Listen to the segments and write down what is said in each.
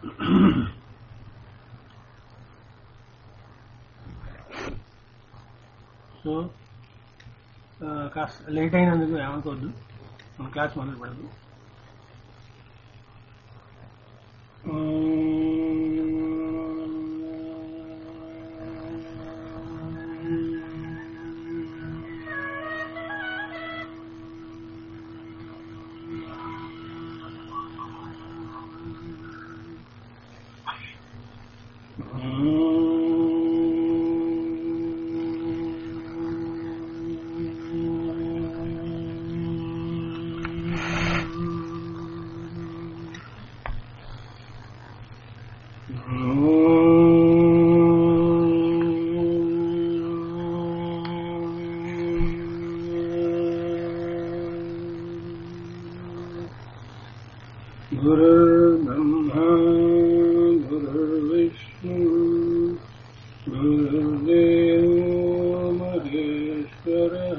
So ఆ, కాస్త late అయినందుకు ఏమనుకోవద్దు మన క్లాస్ మొదలు పెడదు गुरुर्ब्रह्मा गुरुर्विष्णु गुरुर्देवो महेश्वरः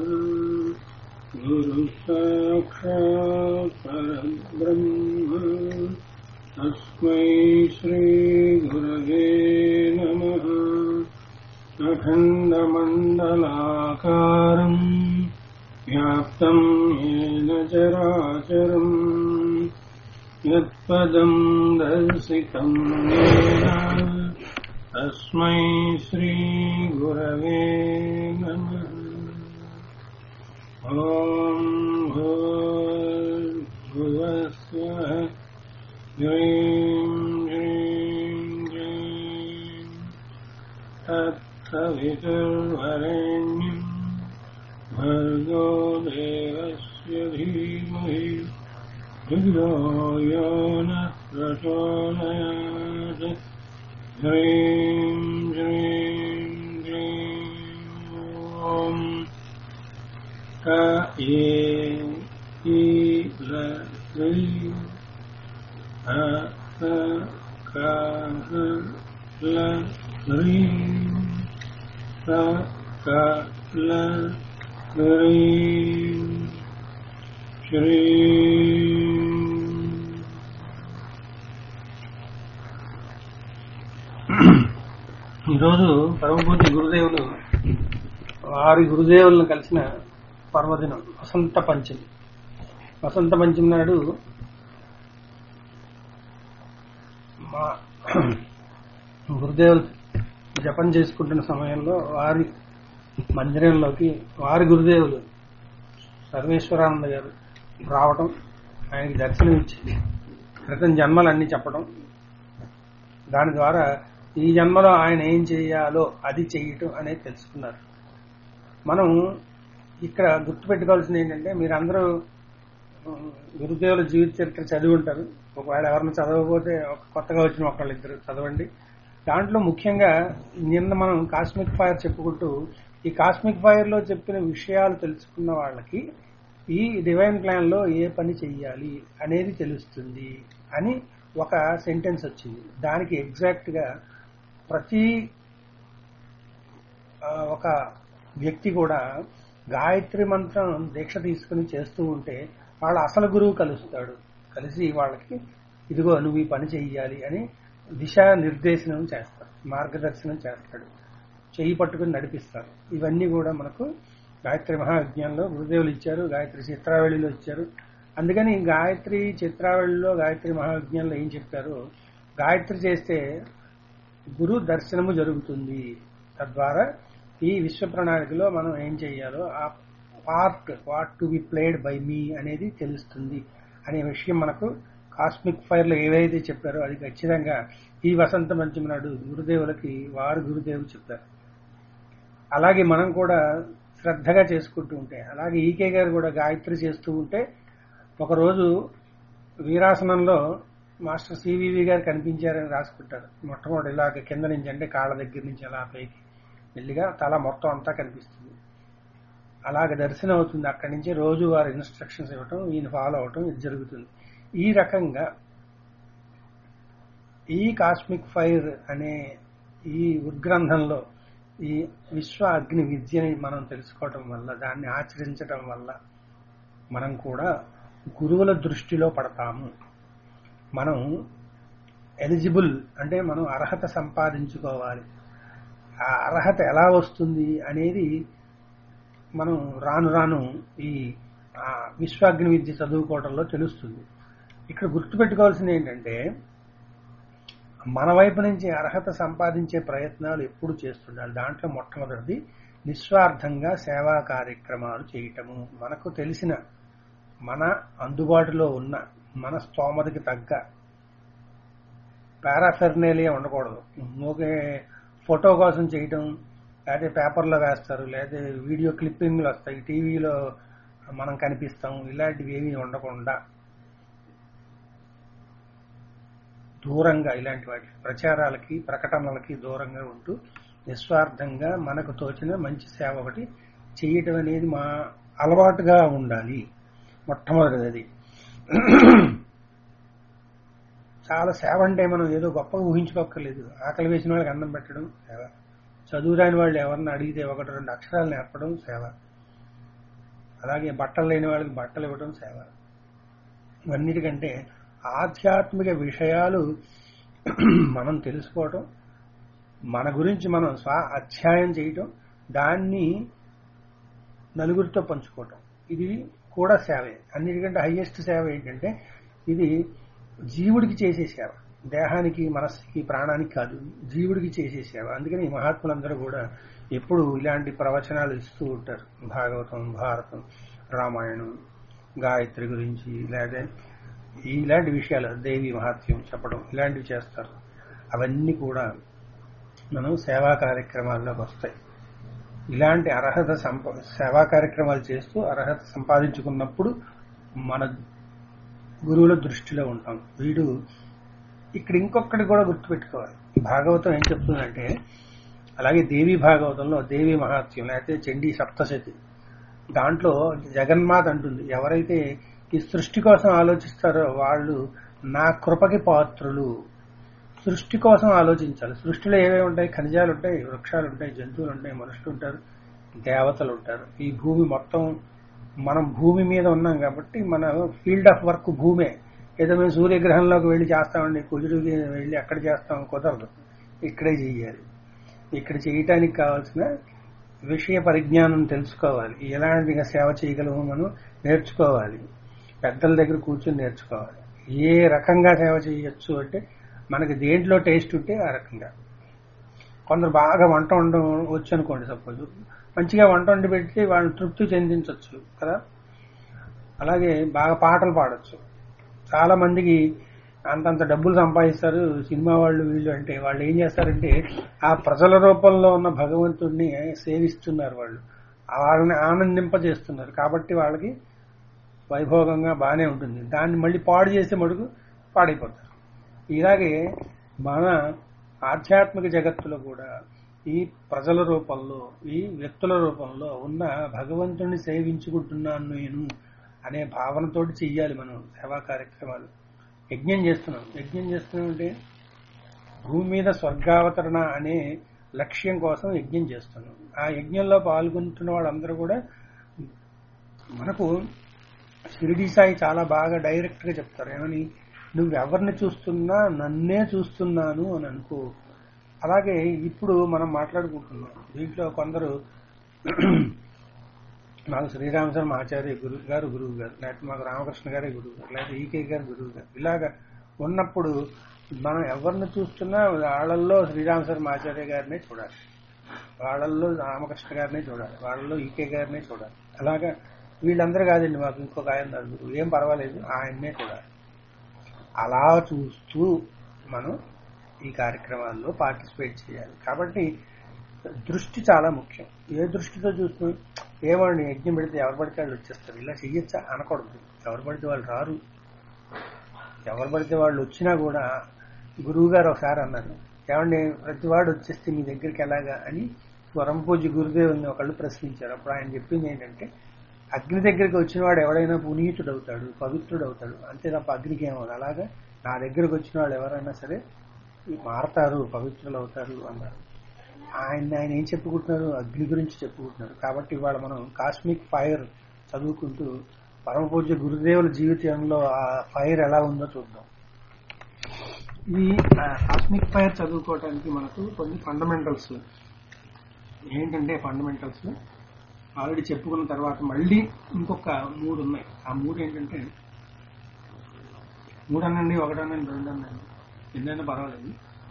गुरुसाक्षात् परब्रह्म तस्मै श्रीगुरवे नमः अखण्डमण्डलाकारम् व्याप्तम् येन चराचरम् यत्पदम् दर्शितम् येन तस्मै श्रीगुरवे नमः ॐ भूर्भुवस्वः ह्रीं ह्रीं ह्रीं तत्सवितुर्वरेण्यम् भर्गो देवस्य धीमहि धियो यो नः प्रचोदयात् ह्रीं श्रीं ह्रीं ॐ क ये ईल ह्रीं ह स क ह ल ह्रीं स क ल ह्रीं श्रीं ఈరోజు పరమభూతి గురుదేవులు వారి గురుదేవులను కలిసిన పర్వదినం వసంత పంచమి వసంత పంచమి నాడు మా గురుదేవులు జపం చేసుకుంటున్న సమయంలో వారి మందిరంలోకి వారి గురుదేవులు సర్వేశ్వరానంద గారు రావటం ఆయనకి దర్శనం ఇచ్చి క్రితం జన్మలన్నీ చెప్పడం దాని ద్వారా ఈ జన్మలో ఆయన ఏం చేయాలో అది చేయటం అనేది తెలుసుకున్నారు మనం ఇక్కడ గుర్తుపెట్టుకోవాల్సింది ఏంటంటే మీరందరూ ఉమ్, గురుదేవుల జీవిత చరిత్ర చదివి ఉంటారు ఒకవేళ ఎవరిని చదవకపోతే ఒక కొత్తగా వచ్చిన ఒకళ్ళు ఇద్దరు చదవండి దాంట్లో ముఖ్యంగా నిన్న మనం కాస్మిక్ ఫైర్ చెప్పుకుంటూ ఈ కాస్మిక్ ఫైర్ లో చెప్పిన విషయాలు తెలుసుకున్న వాళ్ళకి ఈ డివైన్ ప్లాన్ లో ఏ పని చెయ్యాలి అనేది తెలుస్తుంది అని ఒక సెంటెన్స్ వచ్చింది దానికి ఎగ్జాక్ట్ గా ప్రతి ఆ, ఒక వ్యక్తి కూడా గాయత్రి మంత్రం దీక్ష తీసుకుని చేస్తూ ఉంటే వాళ్ళ అసలు గురువు కలుస్తాడు కలిసి వాళ్ళకి ఇదిగో నువ్వు ఈ పని చెయ్యాలి అని దిశా నిర్దేశనం చేస్తాడు మార్గదర్శనం చేస్తాడు చెయ్యి పట్టుకుని నడిపిస్తారు ఇవన్నీ కూడా మనకు గాయత్రి మహావిజ్ఞానంలో గురుదేవులు ఇచ్చారు గాయత్రి చిత్రావళిలో ఇచ్చారు అందుకని గాయత్రి చిత్రావళిలో గాయత్రి మహావిజ్ఞానంలో ఏం చెప్పారు గాయత్రి చేస్తే గురు దర్శనము జరుగుతుంది తద్వారా ఈ విశ్వ ప్రణాళికలో మనం ఏం చేయాలో ఆ part what to be played by me అనేది తెలుస్తుంది అనే విషయం మనకు కాస్మిక్ ఫైర్ లో ఏవైతే చెప్పారో అది ఖచ్చితంగా ఈ వసంత పంచమి నాడు గురుదేవులకి వారు గురుదేవులు చెప్పారు అలాగే మనం కూడా శ్రద్ధగా చేసుకుంటూ ఉంటే అలాగే ఈకే గారు కూడా గాయత్రి చేస్తూ ఉంటే ఒకరోజు వీరాసనంలో మాస్టర్ సివివి గారు కనిపించారని రాసుకుంటారు మొట్టమొదటి ఇలాగ కింద నుంచి అంటే కాళ్ళ దగ్గర నుంచి అలా పైకి మెల్లిగా తల మొత్తం అంతా కనిపిస్తుంది అలాగ దర్శనం అవుతుంది అక్కడి నుంచి రోజు వారు ఇన్స్ట్రక్షన్స్ ఇవ్వటం ఈయన ఫాలో అవటం ఇది జరుగుతుంది ఈ రకంగా ఈ కాస్మిక్ ఫైర్ అనే ఈ ఉద్గ్రంథంలో ఈ విశ్వ అగ్ని విద్యని మనం తెలుసుకోవటం వల్ల దాన్ని ఆచరించటం వల్ల మనం కూడా గురువుల దృష్టిలో పడతాము మనం ఎలిజిబుల్ అంటే మనం అర్హత సంపాదించుకోవాలి ఆ అర్హత ఎలా వస్తుంది అనేది మనం రాను రాను ఈ ఆ, విశ్వాగ్ని విద్య చదువుకోవడంలో తెలుస్తుంది ఇక్కడ గుర్తుపెట్టుకోవాల్సింది ఏంటంటే మన వైపు నుంచి అర్హత సంపాదించే ప్రయత్నాలు ఎప్పుడు చేస్తుండాలి దాంట్లో మొట్టమొదటిది నిస్వార్థంగా సేవా కార్యక్రమాలు చేయటము మనకు తెలిసిన మన అందుబాటులో ఉన్న మన స్తోమతకి తగ్గ పారాఫెర్నేలియా ఉండకూడదు ఓకే ఫోటో కోసం చేయటం లేకపోతే పేపర్లో వేస్తారు లేకపోతే వీడియో క్లిప్పింగ్లు వస్తాయి టీవీలో మనం కనిపిస్తాం ఇలాంటివి ఏమీ ఉండకుండా దూరంగా ఇలాంటి వాటి ప్రచారాలకి ప్రకటనలకి దూరంగా ఉంటూ నిస్వార్థంగా మనకు తోచిన మంచి సేవ ఒకటి చేయటం అనేది మా అలవాటుగా ఉండాలి మొట్టమొదటిది అది చాలా సేవ అంటే మనం ఏదో గొప్పగా ఊహించుకోక్కర్లేదు ఆకలి వేసిన వాళ్ళకి అన్నం పెట్టడం సేవ చదువు రాని వాళ్ళు ఎవరన్నా అడిగితే ఒకటి రెండు అక్షరాలు నేర్పడం సేవ అలాగే బట్టలు లేని వాళ్ళకి బట్టలు ఇవ్వడం సేవ ఇవన్నిటికంటే ఆధ్యాత్మిక విషయాలు మనం తెలుసుకోవటం మన గురించి మనం స్వ అధ్యాయం చేయటం దాన్ని నలుగురితో పంచుకోవటం ఇది కూడా సేవే అన్నిటికంటే హైయెస్ట్ సేవ ఏంటంటే ఇది జీవుడికి చేసే సేవ దేహానికి మనస్సుకి ప్రాణానికి కాదు జీవుడికి చేసే సేవ అందుకని ఈ మహాత్ములందరూ కూడా ఎప్పుడు ఇలాంటి ప్రవచనాలు ఇస్తూ ఉంటారు భాగవతం భారతం రామాయణం గాయత్రి గురించి లేదా ఇలాంటి విషయాలు దేవి మహాత్మ్యం చెప్పడం ఇలాంటివి చేస్తారు అవన్నీ కూడా మనం సేవా కార్యక్రమాల్లోకి వస్తాయి ఇలాంటి అర్హత సంప సేవా కార్యక్రమాలు చేస్తూ అర్హత సంపాదించుకున్నప్పుడు మన గురువుల దృష్టిలో ఉంటాం వీడు ఇక్కడ ఇంకొకటి కూడా గుర్తుపెట్టుకోవాలి ఈ భాగవతం ఏం చెప్తుందంటే అలాగే దేవి భాగవతంలో దేవి మహాత్మ్యం లేకపోతే చండీ సప్తశతి దాంట్లో జగన్మాత అంటుంది ఎవరైతే ఈ సృష్టి కోసం ఆలోచిస్తారో వాళ్ళు నా కృపకి పాత్రులు సృష్టి కోసం ఆలోచించాలి సృష్టిలో ఏవేవి ఉంటాయి ఖనిజాలు ఉంటాయి వృక్షాలు ఉంటాయి జంతువులు ఉంటాయి మనుషులు ఉంటారు దేవతలు ఉంటారు ఈ భూమి మొత్తం మనం భూమి మీద ఉన్నాం కాబట్టి మన ఫీల్డ్ ఆఫ్ వర్క్ భూమే ఏదో మేము సూర్యగ్రహంలోకి వెళ్ళి చేస్తామండి కుజుడికి వెళ్ళి అక్కడ చేస్తాం కుదరదు ఇక్కడే చేయాలి ఇక్కడ చేయటానికి కావాల్సిన విషయ పరిజ్ఞానం తెలుసుకోవాలి ఎలాంటిగా సేవ చేయగలము మనం నేర్చుకోవాలి పెద్దల దగ్గర కూర్చొని నేర్చుకోవాలి ఏ రకంగా సేవ చేయొచ్చు అంటే మనకి దేంట్లో టేస్ట్ ఉంటే ఆ రకంగా కొందరు బాగా వంట వండడం వచ్చు అనుకోండి సపోజ్ మంచిగా వంట వండి పెడితే వాళ్ళని తృప్తి చెందించవచ్చు కదా అలాగే బాగా పాటలు పాడొచ్చు చాలా మందికి అంతంత డబ్బులు సంపాదిస్తారు సినిమా వాళ్ళు వీళ్ళు అంటే వాళ్ళు ఏం చేస్తారంటే ఆ ప్రజల రూపంలో ఉన్న భగవంతుడిని సేవిస్తున్నారు వాళ్ళు వాళ్ళని ఆనందింపజేస్తున్నారు కాబట్టి వాళ్ళకి వైభోగంగా బాగానే ఉంటుంది దాన్ని మళ్ళీ పాడు చేసే మడుగు పాడైపోతారు ఇలాగే మన ఆధ్యాత్మిక జగత్తులో కూడా ఈ ప్రజల రూపంలో ఈ వ్యక్తుల రూపంలో ఉన్న భగవంతుడిని సేవించుకుంటున్నాను నేను అనే భావనతోటి చెయ్యాలి మనం సేవా కార్యక్రమాలు యజ్ఞం చేస్తున్నాం యజ్ఞం చేస్తున్నాం అంటే భూమి మీద స్వర్గావతరణ అనే లక్ష్యం కోసం యజ్ఞం చేస్తున్నాం ఆ యజ్ఞంలో పాల్గొంటున్న వాళ్ళందరూ కూడా మనకు షిరిడి సాయి చాలా బాగా డైరెక్ట్ గా చెప్తారు ఏమని నువ్వు ఎవరిని చూస్తున్నా నన్నే చూస్తున్నాను అని అనుకో అలాగే ఇప్పుడు మనం మాట్లాడుకుంటున్నాం దీంట్లో కొందరు మాకు శ్రీరామ శర్మ ఆచార్య గురువు గారు గురువు గారు లేకపోతే మాకు రామకృష్ణ గారే గురువు గారు లేకపోతే ఈకే గారు గురువు గారు ఇలాగా ఉన్నప్పుడు మనం ఎవరిని చూస్తున్నా వాళ్ళల్లో శ్రీరామ శర్మ ఆచార్య గారినే చూడాలి వాళ్ళల్లో రామకృష్ణ గారినే చూడాలి వాళ్ళల్లో ఈకే గారినే చూడాలి అలాగా వీళ్ళందరూ కాదండి మాకు ఇంకొక ఆయన ఉన్నారు గురువు ఏం పర్వాలేదు ఆయన్నే చూడాలి అలా చూస్తూ మనం ఈ కార్యక్రమాల్లో పార్టిసిపేట్ చేయాలి కాబట్టి దృష్టి చాలా ముఖ్యం ఏ దృష్టితో చూస్తున్నాం ఏమండి యజ్ఞం పెడితే ఎవరు పడితే వాళ్ళు వచ్చేస్తారు ఇలా చెయ్యొచ్చా అనకూడదు ఎవరు పడితే వాళ్ళు రారు ఎవరు పడితే వాళ్ళు వచ్చినా కూడా గురువు గారు ఒకసారి అన్నారు ఏమండి ప్రతి వాడు వచ్చేస్తే మీ దగ్గరికి ఎలాగా అని స్వరం పూజ గురుదేవుని ఒకళ్ళు ప్రశ్నించారు అప్పుడు ఆయన చెప్పింది ఏంటంటే అగ్ని దగ్గరికి వచ్చిన వాడు ఎవడైనా పునీతుడు అవుతాడు పవిత్రుడు అవుతాడు అంతే తప్ప అగ్నికి ఏమవుతుంది అలాగా నా దగ్గరకు వచ్చిన వాళ్ళు ఎవరైనా సరే మారతారు పవిత్రులు అవుతారు అన్నారు ఆయన ఆయన ఏం చెప్పుకుంటున్నారు అగ్ని గురించి చెప్పుకుంటున్నారు కాబట్టి ఇవాళ మనం కాస్మిక్ ఫైర్ చదువుకుంటూ పరమ పూజ్య గురుదేవుల జీవితంలో ఆ ఫైర్ ఎలా ఉందో చూద్దాం ఈ కాస్మిక్ ఫైర్ చదువుకోవడానికి మనకు కొన్ని ఫండమెంటల్స్ ఏంటంటే ఫండమెంటల్స్ ఆల్రెడీ చెప్పుకున్న తర్వాత మళ్ళీ ఇంకొక మూడు ఉన్నాయి ఆ మూడు ఏంటంటే మూడు అనండి ఒకటి అనండి రెండు అనండి ఎన్నైనా పర్వాలేదు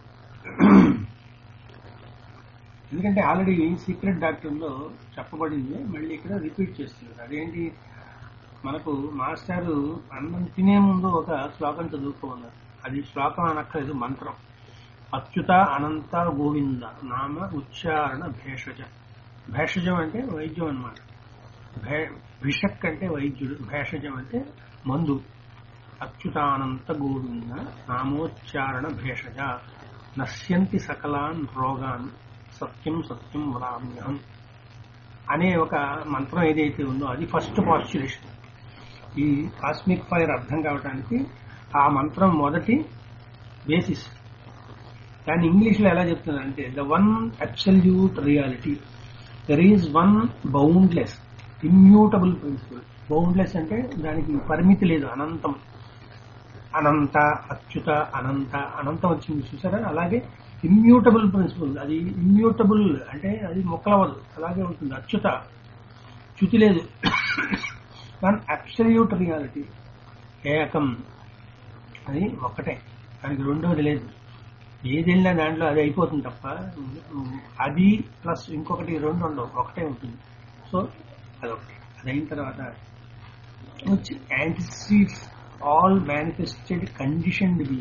ఎందుకంటే ఆల్రెడీ సీక్రెట్ డాక్టర్లో చెప్పబడింది మళ్ళీ ఇక్కడ రిపీట్ చేస్తున్నారు అదేంటి మనకు మాస్టారు అన్నం తినే ముందు ఒక శ్లోకం చదువుకోన్నారు అది శ్లోకం అనక్కలేదు మంత్రం అచ్యుత అనంత గోవింద నామ ఉచ్చారణ భేషజ భేషజం అంటే వైద్యం అనమాట భిషక్ అంటే వైద్యుడు భేషజం అంటే మందు అచ్యుతానంత గోవింద నామోచ్చారణ భేషజ నశ్యంతి సకలాన్ రోగాన్ సత్యం సత్యం వరామ్యహం అనే ఒక మంత్రం ఏదైతే ఉందో అది ఫస్ట్ పాస్చులేషన్ ఈ కాస్మిక్ ఫైర్ అర్థం కావడానికి ఆ మంత్రం మొదటి బేసిస్ దాన్ని ఇంగ్లీష్ లో ఎలా చెప్తున్నారంటే the one absolute reality there is one boundless immutable principle boundless అంటే దానికి పరిమితి లేదు అనంతం అనంత అచ్యుత అనంత అనంతం వచ్చింది చూసారా అలాగే ఇమ్యూటబుల్ ప్రిన్సిపల్ అది ఇమ్యూటబుల్ అంటే అది మొక్కలవదు అలాగే ఉంటుంది అచ్యుత చ్యుతి లేదు వన్ అబ్సల్యూట్ రియాలిటీ ఏకం అది ఒక్కటే దానికి రెండోది లేదు ఏది వెళ్ళినా దాంట్లో అది అయిపోతుంది తప్ప అది ప్లస్ ఇంకొకటి రెండు ఉండవు ఒకటే ఉంటుంది సో అదొకటి అది అయిన తర్వాత వచ్చి antecedes all manifested conditioned be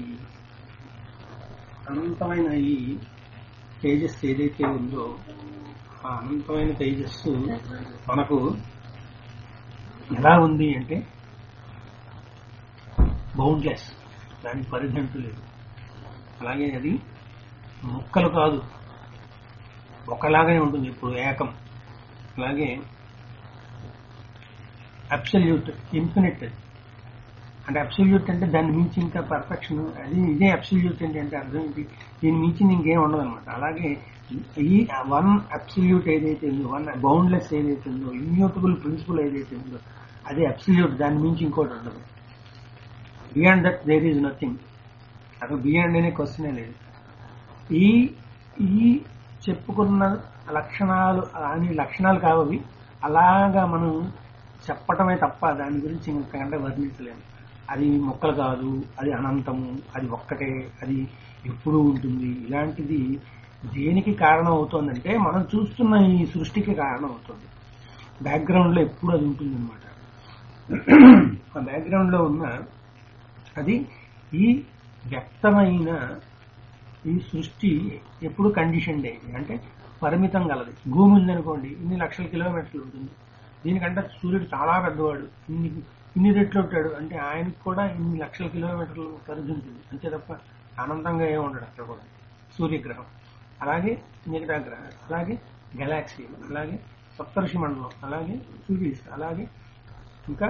అనంతమైన ఈ తేజస్సు ఏదైతే ఉందో ఆ అనంతమైన తేజస్సు మనకు ఎలా ఉంది అంటే బౌండ్లెస్ దానికి పరిధంటు లేదు అలాగే అది ముక్కలు కాదు ఒకలాగానే ఉంటుంది ఇప్పుడు ఏకం అలాగే అబ్సల్యూట్ ఇన్ఫినిట్ అంటే అబ్సల్యూట్ అంటే దాన్ని మించి ఇంకా పర్ఫెక్షన్ అది ఇదే అబ్సల్యూట్ ఏంటి అంటే అర్థం ఏంటి దీన్ని మించి ఇంకేం ఉండదు అనమాట అలాగే ఈ వన్ అబ్సల్యూట్ ఏదైతే ఉందో వన్ బౌండ్లెస్ ఏదైతే ఉందో ఇమ్యూటబుల్ ప్రిన్సిపల్ ఏదైతే ఉందో అది అబ్సల్యూట్ దాని మించి ఇంకోటి ఉండదు beyond that there is nothing అసలు బియాండ్ అనే క్వశ్చనే లేదు ఈ ఈ చెప్పుకున్న లక్షణాలు అని లక్షణాలు కావవి అలాగా మనం చెప్పటమే తప్ప దాని గురించి ఇంకంటే వర్ణించలేము అది మొక్కలు కాదు అది అనంతము అది ఒక్కటే అది ఎప్పుడూ ఉంటుంది ఇలాంటిది దేనికి కారణం అవుతుందంటే మనం చూస్తున్న ఈ సృష్టికి కారణం అవుతుంది బ్యాక్గ్రౌండ్ లో ఎప్పుడు అది ఉంటుంది అనమాట ఆ బ్యాక్గ్రౌండ్ లో ఉన్న అది ఈ వ్యక్తమైన ఈ సృష్టి ఎప్పుడు కండిషన్ అయింది అంటే పరిమితం గలది భూమి ఉందనుకోండి ఇన్ని లక్షల కిలోమీటర్లు ఉంటుంది దీనికంటే సూర్యుడు చాలా పెద్దవాడు ఇన్ని ఇన్ని రెట్లు ఉంటాడు అంటే ఆయనకు కూడా ఇన్ని లక్షల కిలోమీటర్లు పరిధి ఉంటుంది అంతే తప్ప అనంతంగా ఏమి ఉండడు అక్కడ కూడా సూర్యగ్రహం అలాగే మిగతా గ్రహాలు అలాగే గెలాక్సీలు అలాగే సప్తర్షి మండలం అలాగే సూర్యస్ అలాగే ఇంకా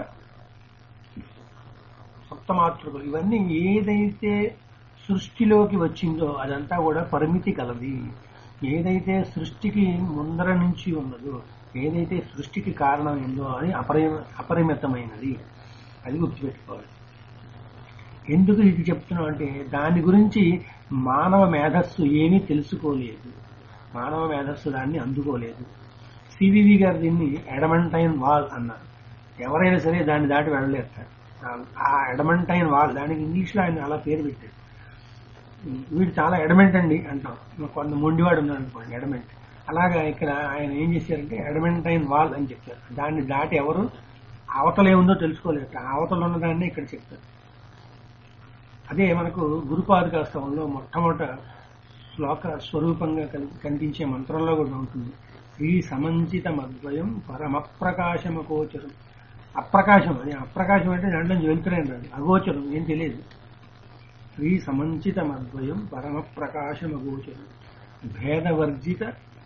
సప్తమాతృకులు ఇవన్నీ ఏదైతే సృష్టిలోకి వచ్చిందో అదంతా కూడా పరిమితి కలది ఏదైతే సృష్టికి ముందర నుంచి ఉన్నదో ఏదైతే సృష్టికి కారణమైందో అది అపరిమ అపరిమితమైనది అది గుర్తుపెట్టుకోవాలి ఎందుకు ఇది చెప్తున్నాం అంటే దాని గురించి మానవ మేధస్సు ఏమీ తెలుసుకోలేదు మానవ మేధస్సు దాన్ని అందుకోలేదు సివివి గారు దీన్ని ఎడమంటైన్ వాల్ అన్నారు ఎవరైనా సరే దాన్ని దాటి వెళ్ళలేరు ఆ ఎడమంటైన్ వాల్ దానికి ఇంగ్లీష్లో ఆయన అలా పేరు పెట్టాడు వీడు చాలా ఎడమెంట్ అండి అంటాం కొంత మొండివాడు ఉన్నాడు అనుకోండి ఎడమెంట్ అలాగా ఇక్కడ ఆయన ఏం చేశారంటే ఎడమెంటైన్ వాల్ అని చెప్తారు దాన్ని దాటి ఎవరు అవతల ఏముందో తెలుసుకోలేరు అవతల ఉన్నదాన్ని ఇక్కడ చెప్తారు అదే మనకు గురుపాదకాస్తంలో మొట్టమొదట శ్లోక స్వరూపంగా కనిపించే మంత్రంలో కూడా ఉంటుంది శ్రీ సమంచిత మద్వయం పరమప్రకాశమగోచరం అప్రకాశం అది అప్రకాశం అంటే దాంట్లో వెళ్తున్నాయి రాదు అగోచరం ఏం తెలియదు శ్రీ సమంచిత మద్వయం పరమప్రకాశమగోచరం భేదవర్జిత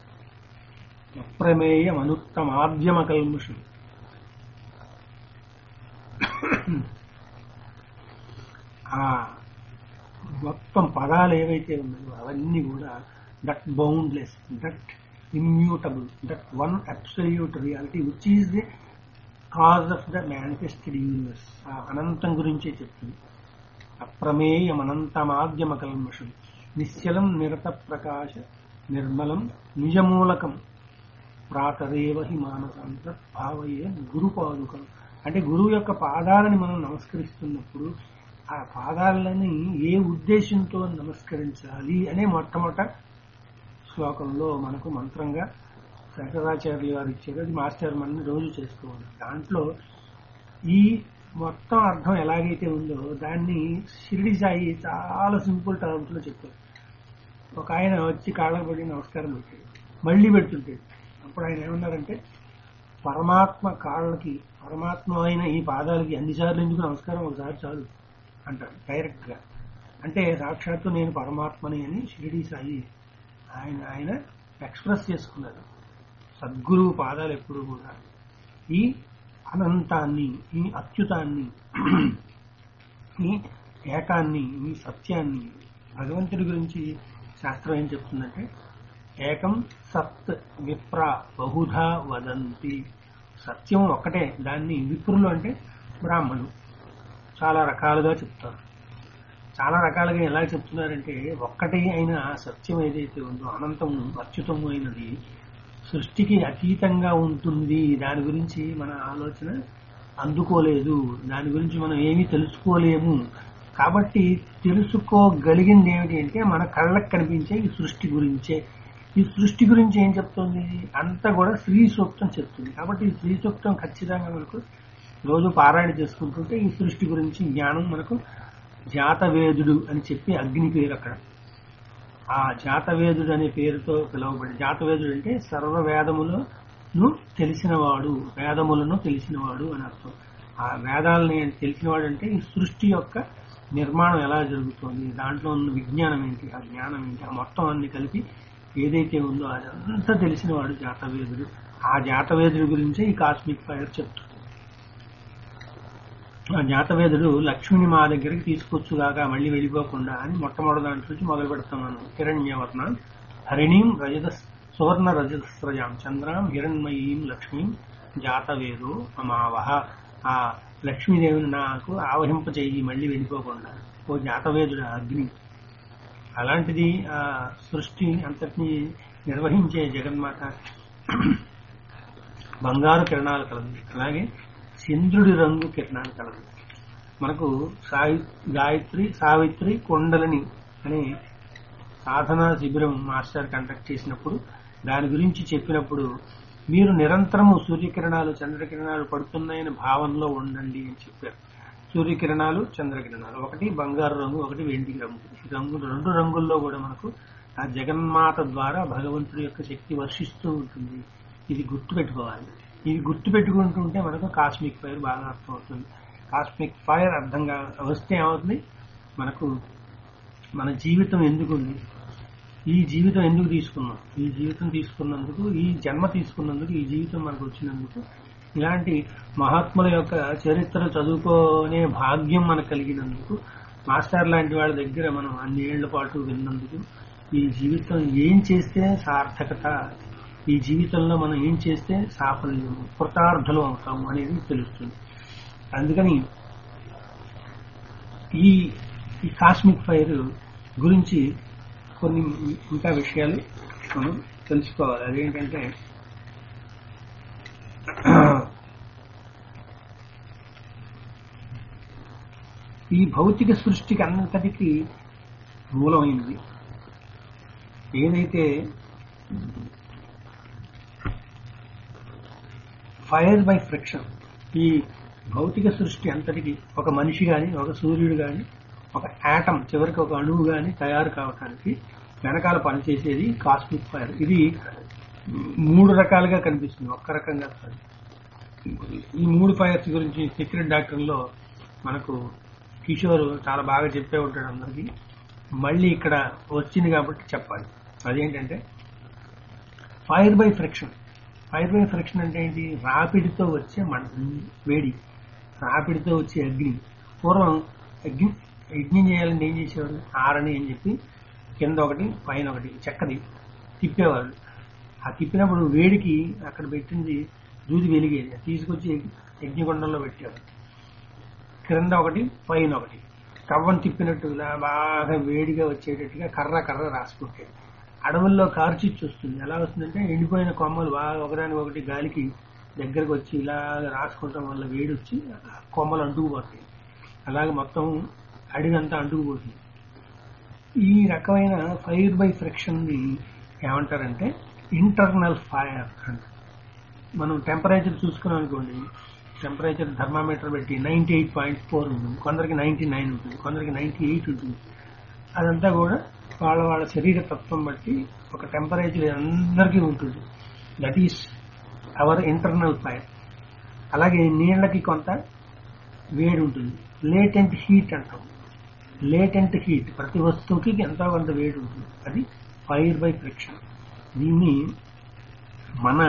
అప్రమేయమనుత్తమాద్యమ కల్ముషం ఆ మొత్తం పదాలు ఏవైతే ఉన్నాయో అవన్నీ కూడా that boundless that immutable that one absolute reality which is the cause of the manifested universe ఆ అనంతం గురించే చెప్తుంది అప్రమేయమనంతమాద్యమ కల్మషం నిశ్చలం నిరత ప్రకాశ నిర్మలం నిజమూలకం ప్రాతరేవ హి మానసాంత భావయే గురు పాదుకం అంటే గురువు యొక్క పాదాలని మనం నమస్కరిస్తున్నప్పుడు ఆ పాదాలని ఏ ఉద్దేశంతో నమస్కరించాలి అనే మొట్టమొదట శ్లోకంలో మనకు మంత్రంగా శంకరాచార్యులు గారు ఇచ్చారు అది మాస్టర్ మన రోజు చేసుకోవాలి దాంట్లో ఈ మొత్తం అర్థం ఎలాగైతే ఉందో దాన్ని షిరిడి సాయి చాలా సింపుల్ టర్మ్స్ లో చెప్పారు ఒక ఆయన వచ్చి కాళ్ళకు పడి నమస్కారం పెట్టాడు మళ్ళీ పెడుతుంటాడు అప్పుడు ఆయన ఏమన్నారంటే పరమాత్మ కాళ్ళకి పరమాత్మ అయిన ఈ పాదాలకి అన్నిసార్లు ఎందుకు నమస్కారం ఒకసారి చాలు అంటాడు డైరెక్ట్ గా అంటే సాక్షాత్తు నేను పరమాత్మని అని షిరిడి సాయి ఆయన ఆయన ఎక్స్ప్రెస్ చేసుకున్నారు సద్గురువు పాదాలు ఎప్పుడు కూడా ఈ అనంతాన్ని ఈ అచ్యుతాన్ని ఈ ఏకాన్ని ఈ సత్యాన్ని భగవంతుడి గురించి శాస్త్రం ఏం చెప్తుందంటే ఏకం సత్ విప్ర బహుధా వదంతి సత్యం ఒక్కటే దాన్ని విప్రులు అంటే బ్రాహ్మణులు చాలా రకాలుగా చెప్తారు చాలా రకాలుగా ఎలా చెప్తున్నారంటే ఒక్కటే అయిన సత్యం ఏదైతే ఉందో అనంతం అచ్యుతము అయినది సృష్టికి అతీతంగా ఉంటుంది దాని గురించి మన ఆలోచన అందుకోలేదు దాని గురించి మనం ఏమీ తెలుసుకోలేము కాబట్టి తెలుసుకోగలిగింది ఏమిటి అంటే మన కళ్ళకు కనిపించే ఈ సృష్టి గురించే ఈ సృష్టి గురించి ఏం చెప్తుంది అంతా కూడా శ్రీ సూక్తం చెప్తుంది కాబట్టి ఈ శ్రీ సూక్తం ఖచ్చితంగా మనకు రోజు పారాయణ చేసుకుంటుంటే ఈ సృష్టి గురించి జ్ఞానం మనకు జాతవేదుడు అని చెప్పి అగ్ని పేరు అక్కడ ఆ జాతవేదుడు అనే పేరుతో పిలువబడి జాతవేదుడు అంటే సర్వ వేదములను తెలిసినవాడు వేదములను తెలిసినవాడు అని అర్థం ఆ వేదాలని తెలిసినవాడు అంటే ఈ సృష్టి యొక్క నిర్మాణం ఎలా జరుగుతుంది దాంట్లో ఉన్న విజ్ఞానం ఏంటి ఆ జ్ఞానం ఏంటి ఆ మొత్తం అన్ని కలిపి ఏదైతే ఉందో అదంతా తెలిసినవాడు జాతవేదుడు ఆ జాతవేదుడి గురించే ఈ కాస్మిక్ ఫైర్ చెప్తుంది ఆ జాతవేదుడు లక్ష్మిని మా దగ్గరికి తీసుకొచ్చుగాక మళ్ళీ వెళ్ళిపోకుండా అని మొట్టమొదటి దాంట్లో నుంచి మొదలు పెడతాం మనం హిరణ్యవర్ణ హరిణీం రజత సువర్ణ రజతస్రజాం చంద్రాం హిరణ్మయీం లక్ష్మీం జాతవేదో అమావహ ఆ లక్ష్మీదేవిని నాకు ఆవహింప చెయ్యి మళ్ళీ వెళ్ళిపోకుండా ఓ జాతవేదుడు అగ్ని అలాంటిది ఆ సృష్టి అంతటినీ నిర్వహించే జగన్మాత బంగారు కిరణాలు కలదు అలాగే చంద్రుడి రంగు కిరణాలు కలదు మనకు సాయి గాయత్రి సావిత్రి కొండలని అనే సాధనా శిబిరం మాస్టర్ కండక్ట్ చేసినప్పుడు దాని గురించి చెప్పినప్పుడు మీరు నిరంతరము సూర్యకిరణాలు చంద్రకిరణాలు పడుతున్నాయని భావనలో ఉండండి అని చెప్పారు సూర్యకిరణాలు చంద్రకిరణాలు ఒకటి బంగారు రంగు ఒకటి వెండి రంగు ఈ రంగు రెండు రంగుల్లో కూడా మనకు ఆ జగన్మాత ద్వారా భగవంతుడి యొక్క శక్తి వర్షిస్తూ ఉంటుంది ఇది గుర్తు పెట్టుకోవాలి ఇది గుర్తు పెట్టుకుంటుంటే మనకు కాస్మిక్ ఫైర్ బాగా అర్థం అవుతుంది కాస్మిక్ ఫైర్ అర్థంగా వస్తే ఏమవుతుంది మనకు మన జీవితం ఎందుకుంది ఈ జీవితం ఎందుకు తీసుకున్నాం ఈ జీవితం తీసుకున్నందుకు ఈ జన్మ తీసుకున్నందుకు ఈ జీవితం మనకు వచ్చినందుకు ఇలాంటి మహాత్ముల యొక్క చరిత్ర చదువుకునే భాగ్యం మనకు కలిగినందుకు మాస్టర్ లాంటి వాళ్ళ దగ్గర మనం అన్ని ఏళ్ల పాటు విన్నందుకు ఈ జీవితం ఏం చేస్తే సార్థకత ఈ జీవితంలో మనం ఏం చేస్తే సాఫల్యం కృతార్థులు అవుతాము అనేది తెలుస్తుంది అందుకని ఈ ఈ కాస్మిక్ ఫైర్ గురించి కొన్ని ఇంకా విషయాలు మనం తెలుసుకోవాలి అదేంటంటే ఈ భౌతిక సృష్టికి అంతటికి మూలమైనది ఏదైతే ఫైర్ బై ఫ్రిక్షన్ ఈ భౌతిక సృష్టి అంతటికి ఒక మనిషి గాని ఒక సూర్యుడు గాని ఒక యాటం చివరికి ఒక అణువు గాని తయారు కావటానికి వెనకాల పనిచేసేది కాస్మిక్ ఫైర్ ఇది మూడు రకాలుగా కనిపిస్తుంది ఒక్క రకంగా కాదు ఈ మూడు ఫైర్స్ గురించి సీక్రెట్ డాక్టర్లో మనకు కిషోర్ చాలా బాగా చెప్పే ఉంటాడు అందరికి మళ్ళీ ఇక్కడ వచ్చింది కాబట్టి చెప్పాలి అదేంటంటే fire by friction fire by friction అంటే ఏంటి రాపిడితో వచ్చే మంట వేడి రాపిడితో వచ్చే అగ్ని పూర్వం అగ్ని యజ్ఞం చేయాలంటే ఏం చేసేవారు ఆరని అని చెప్పి కింద ఒకటి పైన ఒకటి చెక్కది తిప్పేవాళ్ళు ఆ తిప్పినప్పుడు వేడికి అక్కడ పెట్టింది దూది వెలిగేది తీసుకొచ్చి యజ్ఞగుండంలో పెట్టేవారు క్రింద ఒకటి పైన ఒకటి స్టవ్ అని తిప్పినట్టు ఇలా బాగా వేడిగా వచ్చేటట్టుగా కర్ర కర్ర రాసుకుంటే అడవుల్లో కార్చిచ్చు వస్తుంది ఎలా వస్తుందంటే ఎండిపోయిన కొమ్మలు బాగా ఒకదానికి ఒకటి గాలికి దగ్గరకు వచ్చి ఇలా రాసుకోవటం వల్ల వేడి వచ్చి ఆ కొమ్మలు అంటుకుపోతాయి అలాగే మొత్తం అడిగంతా అంటుకుపోతుంది ఈ రకమైన ఫైర్ బై ఫ్రిక్షన్ ని ఏమంటారంటే ఇంటర్నల్ ఫైర్ అంటారు మనం టెంపరేచర్ చూసుకున్నాం అనుకోండి టెంపరేచర్ థర్మామీటర్ పెట్టి నైన్టీ ఎయిట్ పాయింట్ ఫోర్ ఉంటుంది కొందరికి నైన్టీ నైన్ ఉంటుంది కొందరికి నైన్టీ ఎయిట్ ఉంటుంది అదంతా కూడా వాళ్ళ వాళ్ళ శరీర తత్వం బట్టి ఒక టెంపరేచర్ అందరికీ ఉంటుంది that is our internal fire అలాగే నీళ్ళకి కొంత వేడి ఉంటుంది లేటెంట్ హీట్ అంటాం లేటెంట్ హీట్ ప్రతి వస్తువుకి ఎంతో కొంత వేడి ఉంటుంది అది ఫైర్ బై ఫ్రిక్షన్ దీన్ని మన